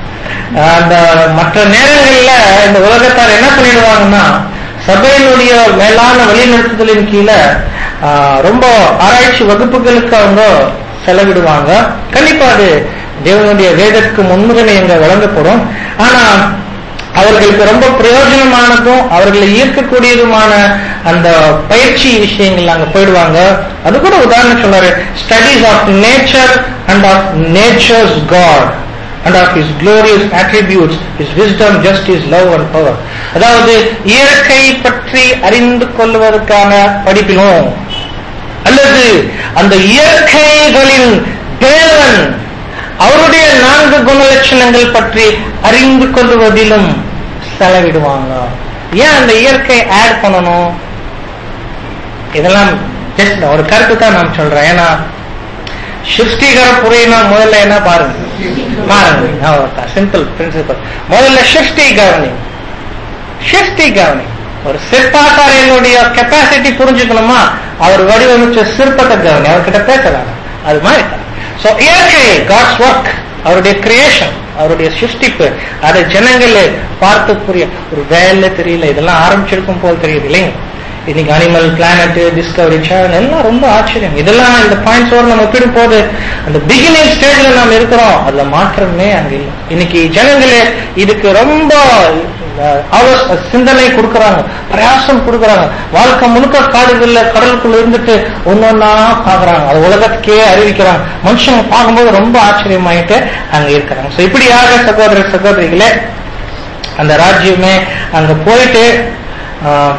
அந்த மற்ற நேரங்கள்ல இந்த உலகத்தார் என்ன பண்ணிடுவாங்கன்னா சபையினுடைய மேலான வழிநடத்துதலின் கீழே ஆஹ், ரொம்ப ஆராய்ச்சி வகுப்புகளுக்கு அவங்க செலவிடுவாங்க கண்டிப்பா அது தேவனுடைய வேதத்துக்கு முன்னுரிமை எங்க வழங்கப்படும் ஆனா அவர்களுக்கு ரொம்ப பிரயோஜனமானதும் அவர்களை ஈர்க்கக்கூடியதுமான அந்த பயிற்சி விஷயங்கள் அங்க போயிடுவாங்க அது கூட உதாரணம் சொல்றாரு studies of nature and of nature's God and of his glorious attributes his wisdom justice love and power அதாவது இயற்கை பற்றி அறிந்து கொள்வதற்கான படிப்பிலும் அல்லது அந்த இயற்கைகளின் தேவன் அவருடைய நான்கு குணலட்சணங்கள் பற்றி அறிந்து கொள்வதிலும் செலவிடுவாங்க ஏன் அந்த இயற்கை ஆட் பண்ணணும் இதெல்லாம் ஜஸ்ட் ஒரு கருத்து தான் நான் சொல்றேன் ஏன்னா சிருஷ்டிகர புரியனா முதல்ல என்ன பாருங்க பாருங்க சிம்பிள் பிரின்சிபல் முதல்ல சிருஷ்டி கவனி சிருஷ்டி கவனி ஒரு சிற்பாசாரியனுடைய கெப்பாசிட்டி புரிஞ்சுக்கணுமா அவர் வடிவமைச்ச சிற்பத்தை கவனி அவர்கிட்ட பேசலாம் அது மாதிரி சோ இயற்கை காட்ஸ் ஒர்க் அவருடைய கிரியேஷன் அவருடைய சிருஷ்டிப்பு அதை ஜனங்களே பார்த்து புரிய ஒரு வேலை தெரியல இதெல்லாம் ஆரம்பிச்சிருக்கும் போல் தெரியுது இல்லைங்க இன்னைக்கு அனிமல் பிளானட் டிஸ்கவரி சேனல் எல்லாம் ரொம்ப ஆச்சரியம் இதெல்லாம் இந்த பாயிண்ட்ஸோட நம்ம ஒப்பிடும் போது அந்த பிகினிங் ஸ்டேஜ்ல நாம் இருக்கிறோம் அதுல மாற்றமே அங்க இல்லை இன்னைக்கு ஜனங்களே இதுக்கு ரொம்ப அஹ், அவ- சிந்தனை கொடுக்கறாங்க பிரயாசம் கொடுக்கறாங்க வாழ்க்கை முழுக்க காடுகள்ல கடலுக்குள்ள இருந்துட்டு ஒன்னொன்னா பாக்குறாங்க அது உலகத்துக்கே அறிவிக்கிறாங்க மனுஷங்க பார்க்கும்போது ரொம்ப ஆச்சரியமாயிட்டு அங்க இருக்கிறாங்க சோ இப்படியாக சகோதர சகோதரிகளே அந்த ராஜ்யமே அங்க போயிட்டு ஆஹ்,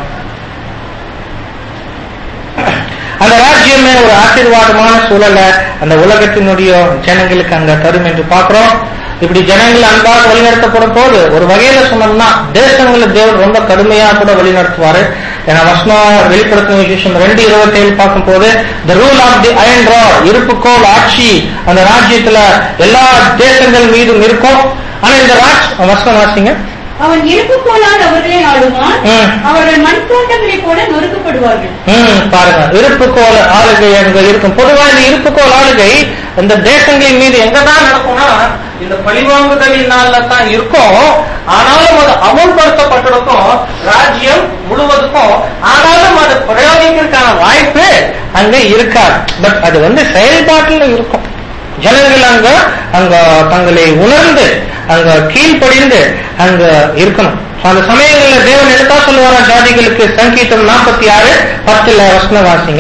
அந்த ராஜ்யமே ஒரு ஆசீர்வாதமான சூழல அந்த உலகத்தினுடைய ஜனங்களுக்கு அங்க தரும் என்று பார்க்கிறோம் இப்படி ஜனங்கள் அன்பாக வழிநடத்தப்படும் போது ஒரு வகையில சொன்னோம்னா தேசங்களை தேவன் ரொம்ப கடுமையா கூட வழிநடத்துவாரு ஏன்னா வசனம் வெளிப்படுத்தும் விசேஷம் ரெண்டு இருபத்தி ஏழு பார்க்கும் போது the rule of the iron rod இருப்புக்கோள் ஆட்சி அந்த ராஜ்யத்துல எல்லா தேசங்கள் மீதும் இருக்கும் ஆனா இந்த ராஜ் வசனம் வாசிங்க அவன் இருப்பு போலால் அவர்களை ஆளுவான் ம். அவர்கள் மண்கோட்டங்களைப் போல நொறுக்கப்படுவார்கள் ம், பாருங்க இருப்புக்கோள் ஆளுகை அங்க இருக்கும் பொதுவா இந்த இருப்புக்கோள் ஆளுகை இந்த தேசங்களின் மீது எங்கதான் நடக்கும்னா இந்த பழிவாங்குதலினால தான் இருக்கும் ஆனாலும் அது அமுல்படுத்தப்பட்டிருக்கும் ராஜ்யம் முழுவதுக்கும் ஆனாலும் அது பிரயோகிக்கிறதுக்கான வாய்ப்பு அங்க இருக்காது பட் அது வந்து செயல்பாட்டில் இருக்கும் ஜனங்கள் அங்க அங்க தங்களை உணர்ந்து அங்க கீழ்ப்படிந்து அங்க இருக்கணும் So, அந்த சமயங்கள்ல தேவன் எடுத்தா சொல்லுவாரா ஜாதிகளுக்கு சங்கீதம் நாற்பத்தி ஆறு பத்துல வசனம் வாசிங்க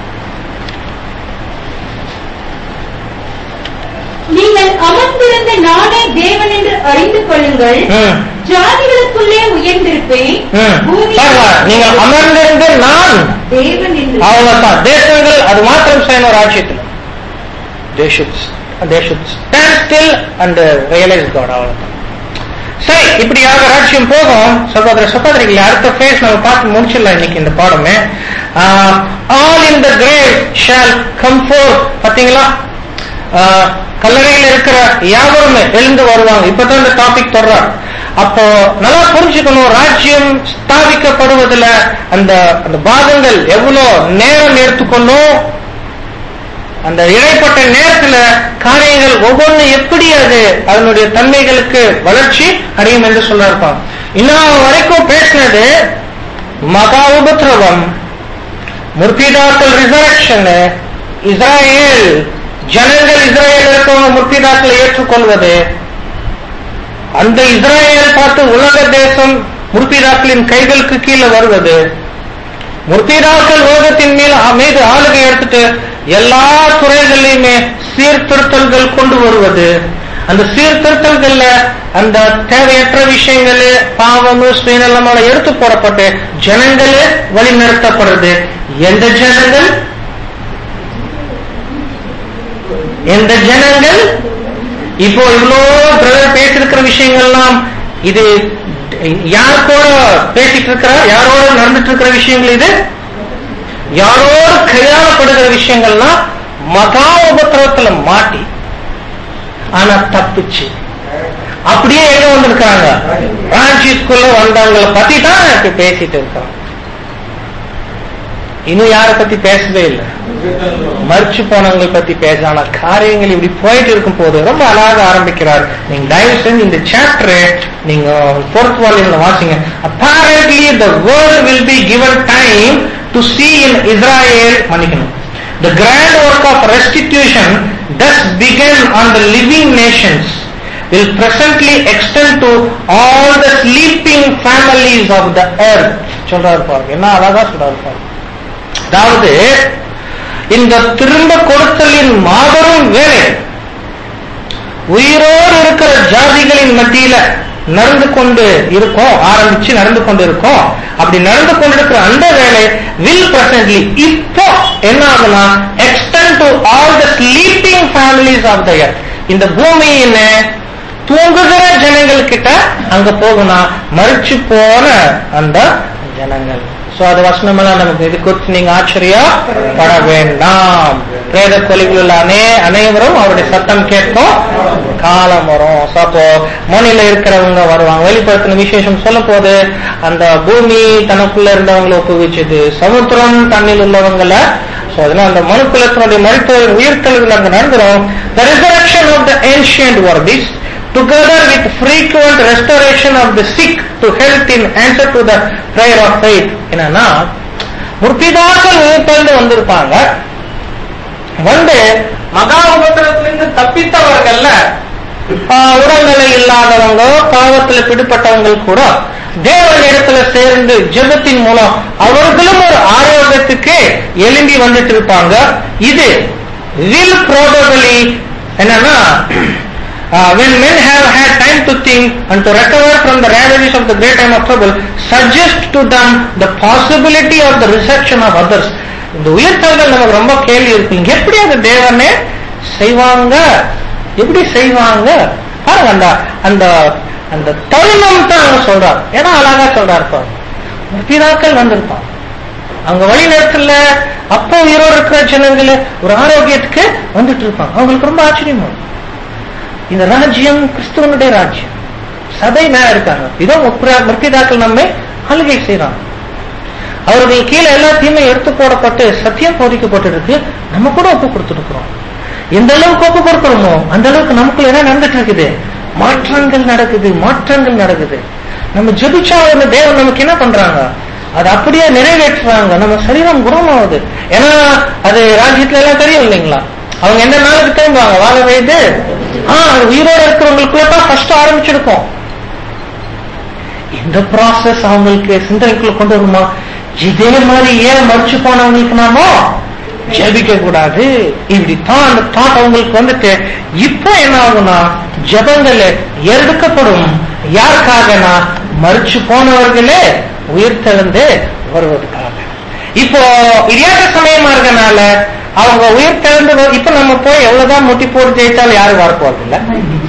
நீங்கள் அமர்ந்திருந்த நானே தேவன் என்று அறிந்து கொள்ளுங்கள் ம், ஜாதிகளுக்குள்ளே உயர்ந்திருப்பேன் ம். பூமியில் பாருங்க, நீங்க அமர்ந்திருந்து நான் தேவன் என்று அவ்வளவுதான் தேசங்கள் அது மாத்திரம் செய்யணும் ராஜ்யத்தில் they should they should stand still and realize God அவ்வளவுதான் சரி இப்படியாக ராஜ்யம் போகும் சகோதர சகோதரிகளை அடுத்த ஃபேஸ் நம்ம பார்த்து முடிச்சிடலாம் இன்னைக்கு இந்த பாடமே all in the grave shall come forth பாத்தீங்களா ஆஹ், கல்லறையில் இருக்கிற யாவருமே எழுந்து வருவாங்க இப்பதான் இந்த டாபிக் தொடர்றார் அப்போ நல்லா புரிஞ்சுக்கணும் ராஜ்யம் ஸ்தாபிக்கப்படுவதில் அந்த அந்த பாகங்கள் எவ்வளவு நேரம் எடுத்துக்கொள்ளும் அந்த இடைப்பட்ட நேரத்துல காரியங்கள் ஒவ்வொன்று எப்படி அது அதனுடைய தன்மைகளுக்கு வளர்ச்சி அடையும் என்று சொல்ல இருப்பாங்க இன்னும் வரைக்கும் பேசினது மகா உபத்திரவம் முற்பிதாக்கள் ரிசரக்ஷன் இஸ்ராயேல் ஜனங்கள் இஸ்ராயேல் இருக்கவங்க முற்பிதாக்களை ஏற்றுக்கொள்வது அந்த இஸ்ராயேல் பார்த்து உலக தேசம் முற்பிதாக்களின் கைகளுக்கு கீழே வருவது முற்பிதாக்கள் உலகத்தின் மேல் மீது ஆளுகை எடுத்துட்டு எல்லா துறைகளிலுமே சீர்திருத்தல்கள் கொண்டு வருவது அந்த சீர்திருத்தல்கள்ல அந்த தேவையற்ற விஷயங்கள் பாவம் சுயநலமான எடுத்து போடப்பட்டு ஜனங்களே வழிநடத்தப்படுறது எந்த ஜனங்கள் எந்த ஜனங்கள் இப்போ இவ்வளோ பிரதர் பேசியிருக்கிற விஷயங்கள்லாம் இது யார் கூட பேசிட்டு இருக்கிற யாரோட நடந்துட்டு இருக்கிற விஷயங்கள் இது யாரோடு கையாளப்படுகிற விஷயங்கள்லாம் மகா உபத்திரவத்துல மாட்டி ஆனா தப்பிச்சு அப்படியே எங்க வந்திருக்காங்க ராஜ்யத்துக்குள்ள வந்தவங்களை பத்தி தான் இப்ப பேசிட்டு இருக்காங்க இன்னும் யாரை பத்தி பேசவே இல்லை மறிச்சு போனவங்களை பத்தி பேச ஆனா காரியங்கள் இப்படி போயிட்டு இருக்கும் போது ரொம்ப அழகாக ஆரம்பிக்கிறார் நீங்க தயவு செஞ்சு இந்த சாப்டர் நீங்க ஃபோர்த் வால்யூம்ல வாசிங்க apparently the world will be given time to see in Israel மன்னிக்கணும் the grand work of restitution thus began on the living nations will presently extend to all the sleeping families of the earth சொல்றாரு பாருங்க என்ன அழகா சொல்றாரு பாருங்க அதாவது இந்த திரும்ப கொடுத்தலின் மாபெரும் வேலை உயிரோடு இருக்கிற ஜாதிகளின் மத்தியில நடந்து கொண்டு இருக்கோம் ஆரம்பிச்சு நடந்து கொண்டு இருக்கோம் அப்படி நடந்து கொண்டிருக்கிற அந்த வேலை வில் பிரசன்ட்லி இப்போ என்ன ஆகுனா extend to all the sleeping families of the earth இந்த பூமியின் தூங்குகிற ஜனங்கள் கிட்ட அங்க போகணும் மறிச்சு போன அந்த ஜனங்கள் சோ அது வசனமெல்லாம் நமக்கு இது குறித்து நீங்க ஆச்சரியப்பட வேண்டாம் பிரேத கொலிகள் அனே அனைவரும் அவருடைய சத்தம் கேட்கும் காலம் வரும் சோ அப்போ மண்ணில இருக்கிறவங்க வருவாங்க வெளிப்படுத்தின விசேஷம் சொல்லும் போது அந்த பூமி தனக்குள்ள இருந்தவங்களை ஒப்புவிச்சது சமுத்திரம் தண்ணில் உள்ளவங்களை சோ அதனால அந்த மனுக்குலத்தினுடைய மருத்துவ உயிர்த்தல்கள் அங்க நடந்துரும் the resurrection of the ancient world together with frequent restoration of the sick to health in answer to the prayer of faith என்னன்னா முற்பிதாக்கள் உயிர்த்தெழுந்து வந்திருப்பாங்க வந்து மகா உபத்திரத்திலிருந்து தப்பித்தவர்கள்ல ஆஹ், உடல்நிலை இல்லாதவங்க பாவத்துல பிடிப்பட்டவங்க கூட தேவன் இடத்துல சேர்ந்து ஜெபத்தின் மூலம் அவர்களும் ஒரு ஆரோக்கியத்துக்கு எழும்பி வந்துட்டு இருப்பாங்க இது will probably என்னன்னா uh, when men have had time to think and to recover from the ravages of the great time of trouble, suggest to them the possibility of the resurrection of others. இந்த உயிர்த்தல்கள் நமக்கு ரொம்ப கேள்வி இருக்கு எப்படி அது தேவனே செய்வாங்க எப்படி செய்வாங்க பாருங்க அந்த அந்த அந்த தருணம் தான் அவங்க சொல்றாரு ஏன்னா அழகா சொல்றாரு பாருங்க பிதாக்கள் வந்திருப்பாங்க அவங்க வழி நேரத்துல அப்போ உயிரோடு இருக்கிற ஜனங்கள் ஒரு ஆரோக்கியத்துக்கு வந்துட்டு இருப்பாங்க அவங்களுக்கு ரொம்ப ஆச்சரியமா இருக்கும். இந்த ராஜ்யம் கிறிஸ்துவனுடைய ராஜ்யம் சபை மேல இருக்காங்க இதோ முற்பிதா- முற்பிதாக்கள் நம்மை ஆளுகை செய்யறாங்க அவர்கள் கீழே எல்லாத்தையுமே எடுத்து போடப்பட்டு சத்தியம் போதிக்கப்பட்டு இருக்கு நம்ம கூட ஒப்பு கொடுத்துருக்கிறோம் எந்த அளவுக்கு ஒப்பு கொடுக்கிறோமோ அந்த அளவுக்கு நமக்குள்ள என்ன நடந்துட்டு இருக்குது மாற்றங்கள் நடக்குது மாற்றங்கள் நடக்குது நம்ம ஜெபிச்சா ஒரு தேவன் நமக்கு என்ன பண்றாங்க அது அப்படியே நிறைவேற்றுறாங்க நம்ம சரீரம் குணமாகுது ஏன்னா அது ராஜ்யத்துல எல்லாம் தெரியும் இல்லைங்களா அவங்க எந்த நாளுக்கு திரும்புவாங்க வாழ வயது ஆஹ் அது உயிரோட இருக்கிறவங்களுக்குள்ள தான் ஃபர்ஸ்ட் ஆரம்பிச்சிருக்கோம் இந்த ப்ராசஸ் அவங்களுக்கு சிந்தனைக்குள்ள கொண்டு வருமா இதே மாதிரி ஏன் மறிச்சு போனவங்களுக்கு நாமோ ஜெபிக்க கூடாது இப்படித்தான் அந்த தாட் அவங்களுக்கு வந்துட்டு இப்போ என்ன ஆகும்னா ஜபங்கள் எடுக்கப்படும் யாருக்காகனா மறிச்சு போனவர்களே உயிர்த்தெழுந்து வருவதற்காக இப்போ இடியாட்ட சமயமா இருக்கனால அவங்க உயிர்த்தெழுந்து வ- இப்ப நம்ம போய் எவ்வளவுதான் முட்டி போட்டு ஜெயிச்சாலும் யாரும் வரப்போறது இல்ல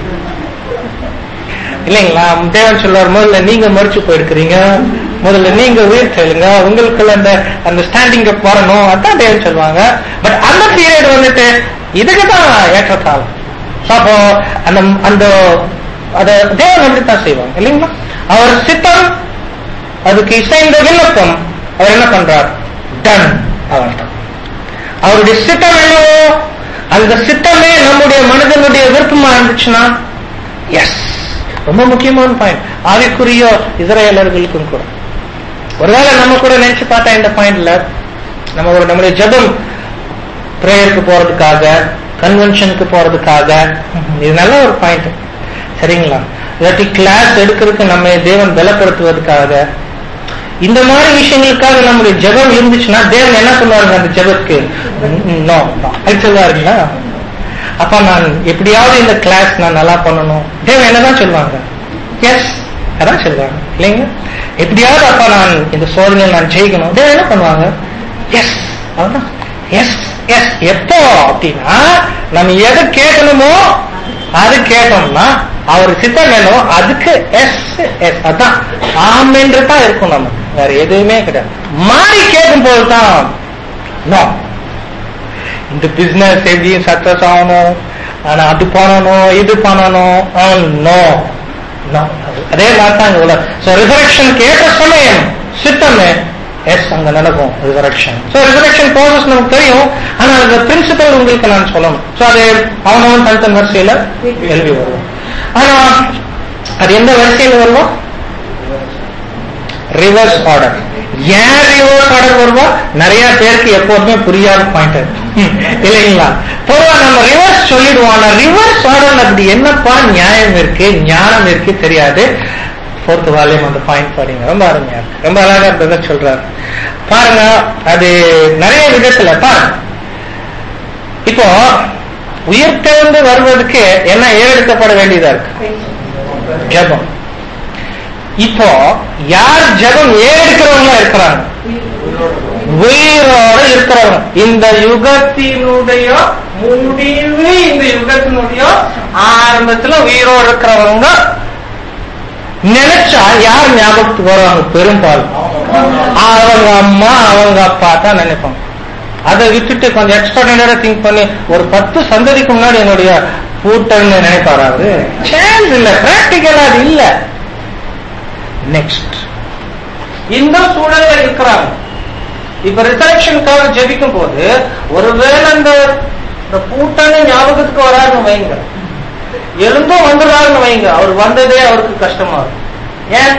இல்லைங்களா தேவன் சொல்லுவார் முதல்ல நீங்க மறிச்சு போயிருக்கிறீங்க முதல்ல நீங்க உயிர் செல்லுங்க உங்களுக்குள்ள அந்த அந்த ஸ்டாண்டிங் அப் வரணும் அதான் தேவன் சொல்லுவாங்க பட் அந்த பீரியட் வந்துட்டு இதுக்கு தான் ஏற்றத்தாழம் So, அப்போ அந்த அந்த அத தேவன் அப்படித்தான் செய்வாங்க இல்லைங்களா அவர் சித்தம் அதுக்கு இசைந்த விண்ணப்பம் அவர் என்ன பண்றார் டன் அவர்தான் அவருடைய சித்தம் என்னவோ அந்த சித்தமே நம்முடைய மனிதனுடைய விருப்பமா இருந்துச்சுன்னா எஸ் ரொம்ப முக்கியமான பாயிண்ட் ஆவிக்குரிய இஸ்ரேலர்களுக்கும் கூட ஒருவேளை நம்ம கூட நினைச்சு பார்த்தா இந்த பாயிண்ட்ல நம்ம ஒரு நம்முடைய ஜெபம் பிரேயருக்கு போறதுக்காக கன்வென்ஷனுக்கு போறதுக்காக இது நல்ல ஒரு பாயிண்ட் சரிங்களா இல்லாட்டி கிளாஸ் எடுக்கிறதுக்கு நம்ம தேவன் பலப்படுத்துவதற்காக இந்த மாதிரி விஷயங்களுக்காக நம்முடைய ஜெபம் இருந்துச்சுன்னா தேவன் என்ன சொல்லுவாருங்க அந்த ஜெபத்துக்கு நோ அது சொல்லுவாருங்களா அப்ப நான் எப்படியாவது இந்த கிளாஸ் நான் நல்லா பண்ணணும் தேவன் என்னதான் சொல்லுவாங்க எஸ் அதான் சொல்லுவாங்க இல்லைங்க எப்படியாவது அப்ப நான் இந்த சோதனையில் நான் ஜெயிக்கணும் தேவன் என்ன பண்ணுவாங்க எஸ் அதான் எஸ் எஸ் எப்போ அப்படின்னா நம்ம எதை கேட்கணுமோ அது கேட்டோம்னா அவர் சித்தம் வேணும் அதுக்கு எஸ் எஸ் அதான் ஆமென்று தான் இருக்கும் நம்ம வேற எதுவுமே கிடையாது மாறி கேட்கும் போது தான் நோ இந்த பிசினஸ் எப்படியும் சக்சஸ் ஆகணும் ஆனா அது பண்ணணும் இது பண்ணணும் நோ நோ அதே மாதிரி தான் இவ்வளவு ஸோ ரிசரக்ஷன் கேட்ட சமயம் சித்தமே எஸ் அங்க நடக்கும் ரிசரக்ஷன் ஸோ ரிசரக்ஷன் ப்ராசஸ் நமக்கு தெரியும் ஆனா அந்த பிரின்சிபல் உங்களுக்கு நான் சொல்லணும் ஸோ அது அவனவன் தனித்தன் வரிசையில எழுதி வருவோம் ஆனா அது எந்த வரிசையில வருவோம் ரிவர்ஸ் ஆர்டர் ஏன் ரிவர்ஸ் ஆர்டர் வருவா நிறைய பேருக்கு எப்போதுமே புரியாத பாயிண்ட் இல்லைங்களா பொதுவா நம்ம ரிவர்ஸ் சொல்லிடுவோம் ஆனா ரிவர்ஸ் ஆர்டர் அப்படி என்னப்பா நியாயம் இருக்கு ஞானம் இருக்கு தெரியாது ஃபோர்த் வால்யூம் அந்த பாயிண்ட் பாருங்க ரொம்ப அருமையா இருக்கு ரொம்ப அழகா பிரதர் சொல்றாரு பாருங்க அது நிறைய விதத்துல பாருங்க இப்போ உயிர்த்தெழுந்து வருவதற்கு என்ன ஏறெடுக்கப்பட வேண்டியதா இருக்கு ஜபம் இப்போ யார் ஜபம் ஏறெடுக்கிறவங்க இருக்கிறாங்க உயிரோட இருக்கிறவங்க இந்த யுகத்தினுடைய முடிவு இந்த யுகத்தினுடைய ஆரம்பத்துல உயிரோடு இருக்கிறவங்க நினைச்சா யார் ஞாபகத்துக்கு வருவாங்க பெரும்பாலும் அவங்க அம்மா அவங்க அப்பா தான் நினைப்பாங்க அதை விட்டுட்டு கொஞ்சம் எக்ஸ்ட்ராடினரா திங்க் பண்ணி ஒரு பத்து சந்ததிக்கு முன்னாடி என்னுடைய பூட்டன்னு நினைப்பாரு அவரு சான்ஸ் இல்ல பிராக்டிக்கலா அது இல்ல நெக்ஸ்ட் இந்த சூழல்ல இருக்கிறாங்க இப்ப ரிசரக்ஷனுக்காக ஜெபிக்கும் போது ஒருவேளை அந்த பூட்டன்னு ஞாபகத்துக்கு வராதுன்னு வைங்க எழுந்தும் வந்துடுறாருன்னு வைங்க அவர் வந்ததே அவருக்கு கஷ்டமா இருக்கும் ஏன்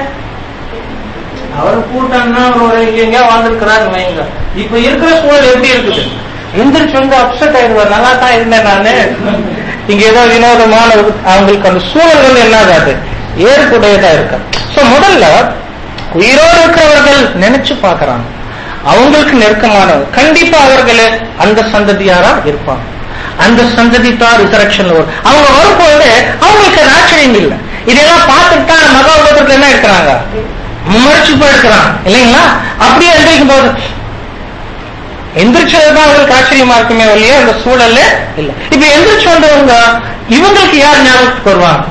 அவர் கூட்டம்னா அவர் ஒரு எங்கெங்க வாழ்ந்துருக்கிறாருன்னு வைங்க இப்ப இருக்கிற சூழல் எப்படி இருக்குது எந்திரிச்சு வந்து அப்செட் ஆயிடுவார் நல்லா தான் இருந்தேன் நானு இங்க ஏதோ வினோதமான ஒரு- அவங்களுக்கு அந்த சூழல் வந்து என்ன ஆகாது ஏற்புடையதா இருக்கு சோ முதல்ல உயிரோடு இருக்கிறவர்கள் நினைச்சு பார்க்கறாங்க அவங்களுக்கு நெருக்கமானவர் கண்டிப்பா அவர்கள் அந்த சந்ததியாரா இருப்பாங்க அந்த சந்ததி தான் ரிசரக்ஷன்ல வரும் அவங்க வரும்போது அவங்களுக்கு அது ஆச்சரியம் இல்லை இதெல்லாம் பார்த்துட்டு தான் மகா உலகத்துல என்ன இருக்கிறாங்க மறைச்சு போயிருக்கிறாங்க இல்லைங்களா அப்படியே எந்திரிக்கும் போது எந்திரிச்சதுதான் அவங்களுக்கு ஆச்சரியமா இருக்குமே இல்லையா அந்த சூழல்ல இல்ல இப்ப எந்திரிச்சு வந்தவங்க இவங்களுக்கு யார் ஞாபகத்துக்கு வருவாங்க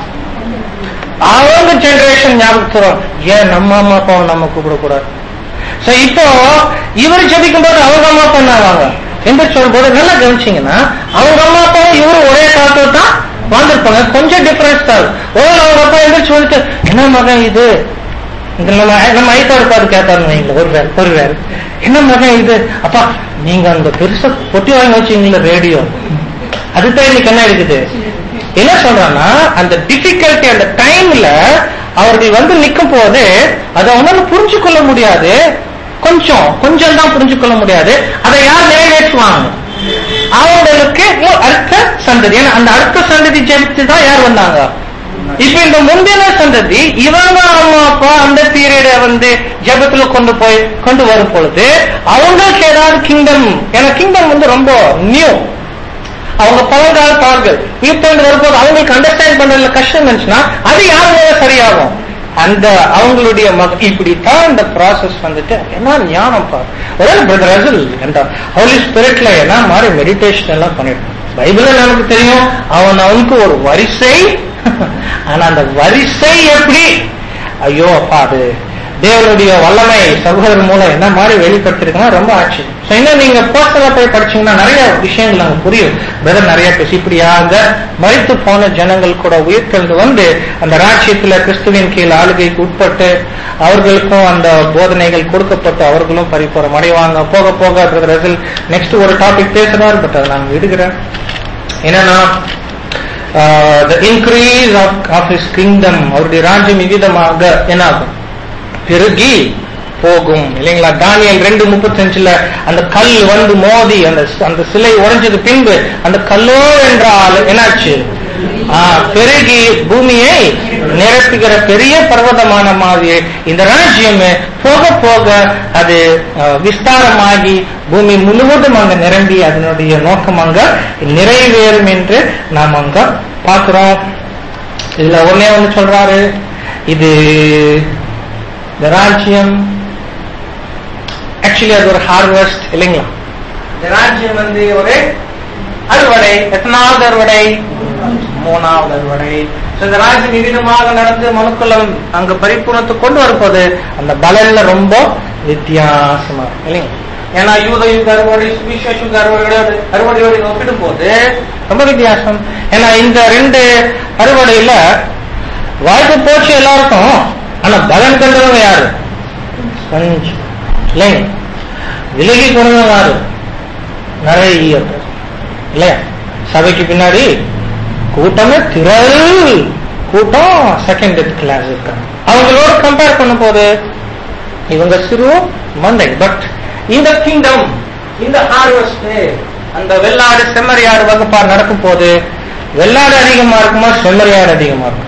அவங்க ஜெனரேஷன் ஞாபகத்துக்கு வரும் ஏன் நம்ம அம்மா அப்பாவை நம்ம கூப்பிடக்கூடாது சோ இப்போ இவர் ஜெபிக்கும் போது அவங்க அம்மா அப்பா என்ன ஆவாங்க எந்திரிச்சு வரும்போது நல்லா கவனிச்சீங்கன்னா அவங்க அம்மா அப்பாவும் இவரும் ஒரே காலத்துல தான் வாழ்ந்திருப்பாங்க கொஞ்சம் டிஃபரன்ஸ் தான் ஒரு அவங்க அப்பா எந்திரிச்சு வந்துட்டு என்ன மகன் இது இந்த நம்ம நம்ம ஐட்டா இருப்பாரு கேட்டாருன்னு வைங்களேன் ஒரு வேறு ஒரு வேறு என்ன மகன் இது அப்பா நீங்க அந்த பெருசா பொட்டி வாங்கி வச்சீங்களா ரேடியோ அதுதான் இன்னைக்கு என்ன இருக்குது என்ன சொல்றான்னா அந்த டிஃபிகல்ட்டி அந்த டைம்ல அவர்கள் வந்து நிக்கும் போது அதை அவனால புரிஞ்சு கொள்ள முடியாது கொஞ்சம் கொஞ்சம் தான் புரிஞ்சு கொள்ள முடியாது அதை யார் நிறைவேற்றுவாங்க அவங்களுக்கு அடுத்த சந்ததி ஏன்னா அந்த அடுத்த சந்ததி ஜெயித்து தான் யார் வந்தாங்க இப்ப இந்த முந்தின சந்ததி இவங்க அம்மா அப்பா அந்த பீரியட வந்து ஜெபத்துல கொண்டு போய் கொண்டு வரும் பொழுது அவங்களுக்கு ஏதாவது கிங்டம் ஏன்னா கிங்டம் வந்து ரொம்ப நியூ அவங்க பழங்கால பார்கள் உயிர்த்தெழுந்து வரும்போது அவங்களுக்கு அண்டர்ஸ்டாண்ட் பண்றதுல கஷ்டம் இருந்துச்சுன்னா அது யார் மேல சரியாகும் அந்த அவங்களுடைய மக இப்படித்தான் இந்த ப்ராசஸ் வந்துட்டு என்ன ஞானம் பாரு ஒரே பிரதர் ரசல் என்ற ஹோலி ஸ்பிரிட்ல என்ன மாதிரி மெடிடேஷன் எல்லாம் பண்ணிருக்கோம் பைபிள்ல நமக்கு தெரியும் அவன் அவனுக்கு ஒரு வரிசை ஆனா அந்த வரிசை எப்படி ஐயோ அப்பா அது தேவனுடைய வல்லமை சகோதரர் மூலம் என்ன மாதிரி வெளிப்படுத்திருக்குன்னா ரொம்ப ஆச்சரியம் So, இன்னும் நீங்க பர்சனலா போய் படிச்சீங்கன்னா நிறைய விஷயங்கள் அங்க புரியும் பிரதர் நிறைய பேசி இப்படியாக மறித்து போன ஜனங்கள் கூட உயிர்த்தெழுந்து வந்து அந்த ராஜ்யத்துல கிறிஸ்துவின் கீழ் ஆளுகைக்கு உட்பட்டு அவர்களுக்கும் அந்த போதனைகள் கொடுக்கப்பட்டு அவர்களும் பரிபூரம் அடைவாங்க போக போக பிரதர் நெக்ஸ்ட் ஒரு டாபிக் பேசுறாரு பட் அதை நான் விடுகிறேன் என்னன்னா the increase of of his kingdom அவருடைய ராஜ்யம் விகிதமாக என்ன ஆகும் பெருகி போகும் இல்லைங்களா தானியல் ரெண்டு முப்பத்தஞ்சுல அந்த கல் வந்து மோதி அந்த அந்த சிலை உடைஞ்சது பின்பு அந்த கல்லோ என்றால் என்னாச்சு ஆ, பெருகி பூமியை நிரப்புகிற பெரிய பர்வதமான மாதிரி இந்த ராஜ்யம் போக போக அது ஆ, விஸ்தாரமாகி பூமி முழுவதும் அங்க நிரம்பி அதனுடைய நோக்கம் அங்க நிறைவேறும் என்று நாம் அங்க பார்க்கிறோம் இதுல ஒன்னே ஒண்ணு சொல்றாரு இது இந்த ராஜ்யம் ஆக்சுவலி அது ஒரு ஹார்வெஸ்ட் இல்லைங்களா இந்த ராஜ்யம் வந்து ஒரு அறுவடை எத்தனாவது அறுவடை மூணாவது அறுவடை So, இந்த ராஜ்யம் விகிதமாக நடந்து மனுக்குளம் அங்க பரிபூர்ணத்துக்கு கொண்டு வரும்போது அந்த பலன்ல ரொம்ப வித்தியாசமா இருக்கும் இல்லைங்களா ஏன்னா யூத யுக அறுவடை சுவிசேஷ யுக அறுவடையோட அறுவடையோட ஒப்பிடும் போது ரொம்ப வித்தியாசம் ஏன்னா இந்த ரெண்டு அறுவடையில வாழ்க்கை போச்சு எல்லாருக்கும் ஆனா பலன் கண்டவங்க யாரு கொஞ்சம் இல்லைங்க விலகி கொடுங்க யாரு நிறைய பேர் இல்லையா சபைக்கு பின்னாடி கூட்டமே திரள் கூட்டம் செகண்ட் கிளாஸ் இருக்காங்க அவங்களோட கம்பேர் பண்ணும் போது இவங்க சிறு மந்தை பட் இந்த கிங்டம் இந்த ஹார்வெஸ்ட் அந்த வெள்ளாடு செம்மறியாடு வகுப்பார் நடக்கும் போது வெள்ளாடு அதிகமா இருக்குமா செம்மறியாடு அதிகமா இருக்கும்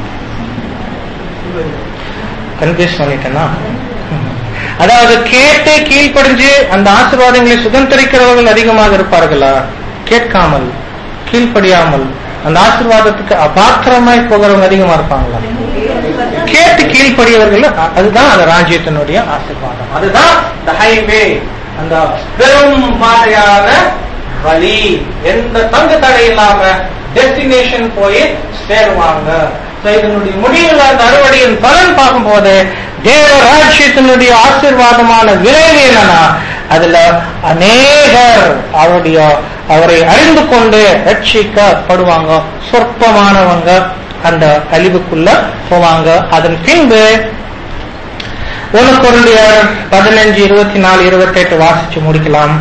கன்ஃபியூஸ் பண்ணிட்டேன்னா அதாவது கேட்டு கீழ்ப்படிஞ்சு அந்த ஆசீர்வாதங்களை சுதந்திரிக்கிறவர்கள் அதிகமாக இருப்பார்களா கேட்காமல் கீழ்ப்படியாமல் அந்த ஆசீர்வாதத்துக்கு அபாத்திரமாய் போகிறவங்க அதிகமா இருப்பாங்களா கேட்டு கீழ்ப்படியவர்கள் அ- அதுதான் அந்த ராஜ்யத்தினுடைய ஆசீர்வாதம் அதுதான் the highway அந்த பெரும் பாதையான வழி எந்த தங்கு தடை இல்லாம டெஸ்டினேஷன் போய் சேருவாங்க So, இதனுடைய முடிவில் அந்த அறுவடையின் பலன் பார்க்கும்போது தேவ ராஜ்யத்தினுடைய ஆசீர்வாதமான விளைவு என்னன்னா அதுல அநேகர் அவருடைய அவரை அறிந்து கொண்டு ரட்சிக்கப்படுவாங்க சொற்பமானவங்க அந்த அழிவுக்குள்ள போவாங்க அதன் பின்பு ஒன்னு பொருளுடைய பதினஞ்சு இருபத்தி நாலு இருபத்தி எட்டு வாசிச்சு முடிக்கலாம்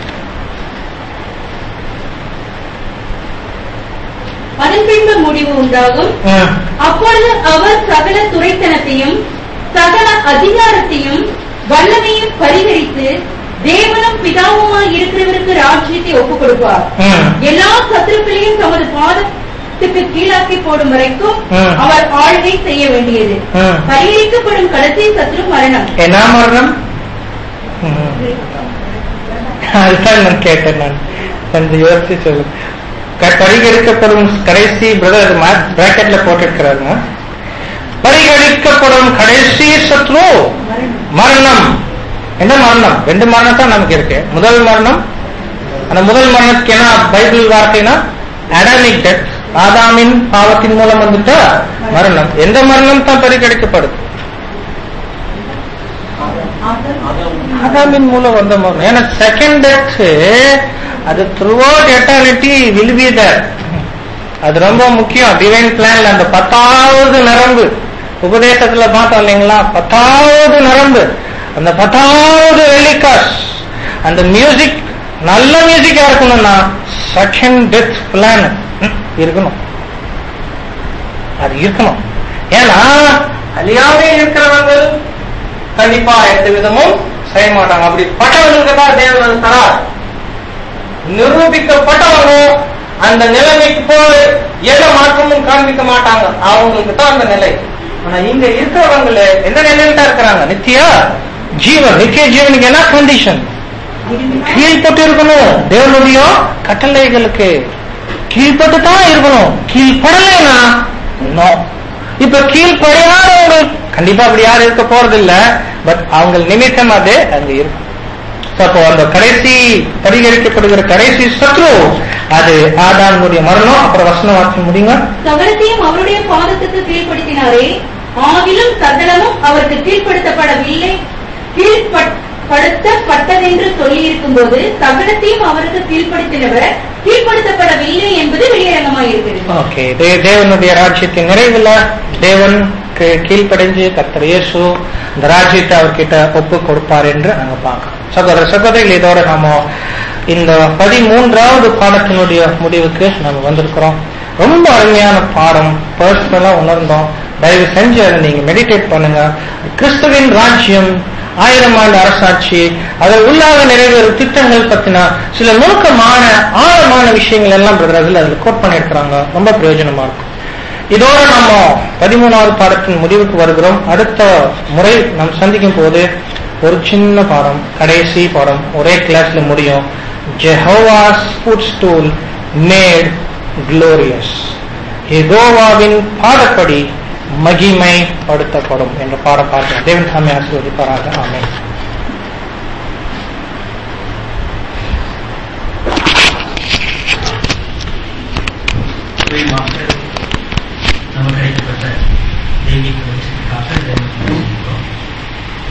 அதன் பின்பு முடிவு உண்டாகும் ம். அப்பொழுது அவர் சகல துரைத்தனத்தையும் சகல அதிகாரத்தையும் வல்லமையும் பரிகரித்து தேவனும் பிதாவுமாய் இருக்கிறவருக்கு ராஜ்யத்தை ஒப்புக் கொடுப்பார் ம். எல்லா சத்துருக்களையும் தமது பாதத்துக்கு கீழாக்கி போடும் வரைக்கும் ம். அவர் ஆழ்வை செய்ய வேண்டியது ம். பரிகரிக்கப்படும் கடைசி சத்ரு மரணம் என்ன மரணம் ம். அதுதான் நான் கேட்டேன் நான் கொஞ்சம் யோசிச்சு சொல்லு க- பரிகரிக்கப்படும் கடைசி பிரதர் பிராக்கெட்ல போட்டிருக்கிறாருங்க பரிகரிக்கப்படும் கடைசி சத்ரு மரணம் என்ன மரணம் ரெண்டு மரணம் தான் நமக்கு இருக்கு முதல் மரணம் அந்த முதல் மரணத்துக்கு என்ன பைபிள் வார்த்தைனா அடாமிக் டெத் ஆதாமின் பாவத்தின் மூலம் வந்துட்ட மரணம் எந்த மரணம் தான் பரிகரிக்கப்படுது ஆதாமின் மூலம் வந்த மரணம் ஏன்னா செகண்ட் டெத் அது throughout eternity will be there அது ரொம்ப முக்கியம் டிவைன் பிளான்ல அந்த பத்தாவது நரம்பு உபதேசத்துல பார்த்தோம் இல்லைங்களா பத்தாவது நரம்பு அந்த பத்தாவது வெள்ளிக்காஸ் அந்த மியூசிக் நல்ல மியூசிக்கா இருக்கணும்னா செகண்ட் டெத் பிளான் இருக்கணும் அது இருக்கணும் ஏன்னா அழியாமே இருக்கிறவங்க கண்டிப்பா எந்த விதமும் செய்ய மாட்டாங்க அப்படி பட்டவங்களுக்கு தான் தேவன் தரார் நிரூபிக்கப்பட்டவங்க அந்த நிலைமைக்கு போய் எந்த மாற்றமும் காண்பிக்க மாட்டாங்க அவங்களுக்கு தான் அந்த நிலை ஆனா இங்க இருக்கிறவங்கள எந்த நிலையில தான் இருக்கிறாங்க நித்திய ஜீவன் நித்திய ஜீவனுக்கு என்ன கண்டிஷன் கீழ்பட்டு இருக்கணும் தேவனுடைய கட்டளைகளுக்கு கீழ்பட்டு தான் இருக்கணும் கீழ்படலைன்னா நோ இப்ப கீழ்படையாதவங்க கண்டிப்பா அப்படி யாரும் இருக்க போறது இல்ல பட் அவங்க நிமித்தம் அது அங்க இருக்கும் So, அப்போ அந்த கடைசி பரிகரிக்கப்படுகிற கடைசி சத்ரு அது ஆதாமுடைய மரணம் அப்புறம் வசனம் வாசி முடியுங்க சகலத்தையும் அவருடைய பாதத்துக்கு கீழ்ப்படுத்தினாரே ஆகிலும் சகலமும் அவருக்கு கீழ்ப்படுத்தப்படவில்லை கீழ்ப்படுத்தப்பட்டதென்று சொல்லியிருக்கும் போது சகலத்தையும் அவருக்கு கீழ்ப்படுத்தினவர் கீழ்ப்படுத்தப்படவில்லை என்பது வெளியரங்கமாயிருக்கிறது ஓகே தேவனுடைய ராஜ்யத்தின் நிறைவுல தேவனுக்கு கீழ்ப்படைஞ்சு கர்த்தர் இயேசு இந்த ராஜ்யத்தை அவர்கிட்ட ஒப்பு கொடுப்பார் என்று நாங்க பார்க்கிறோம் சகோதர சகோதரிகள் இதோட நாம இந்த பதிமூன்றாவது பாடத்தினுடைய முடிவுக்கு நம்ம வந்திருக்கிறோம் ரொம்ப அருமையான பாடம் பர்சனலா உணர்ந்தோம் தயவு செஞ்சு அதை நீங்க மெடிடேட் பண்ணுங்க கிறிஸ்துவின் ராஜ்யம் ஆயிரம் ஆண்டு அரசாட்சி அதில் உள்ளாக நிறைவேறும் திட்டங்கள் பத்தின சில நுணுக்கமான ஆழமான விஷயங்கள் எல்லாம் பிரதர்கள் அதில் கோட் பண்ணியிருக்கிறாங்க ரொம்ப பிரயோஜனமா இருக்கும் இதோட நம்ம பதிமூணாவது பாடத்தின் முடிவுக்கு வருகிறோம் அடுத்த முறை நாம் சந்திக்கும் போது ஒரு சின்ன பாடம் கடைசி பாடம் ஒரே கிளாஸ்ல முடியும் Jehovah's footstool made glorious எகோவாவின் பாடப்படி மகிமை படுத்தப்படும் என்ற பாட பார்க்கிறோம் தேவன் சாமி ஆசீர்வதிப்பாராக ஆமென் நமக்கு கிடைக்கப்பட்ட தெய்வீக வெளிச்சத்துக்காக தேவனுக்கு நன்றி.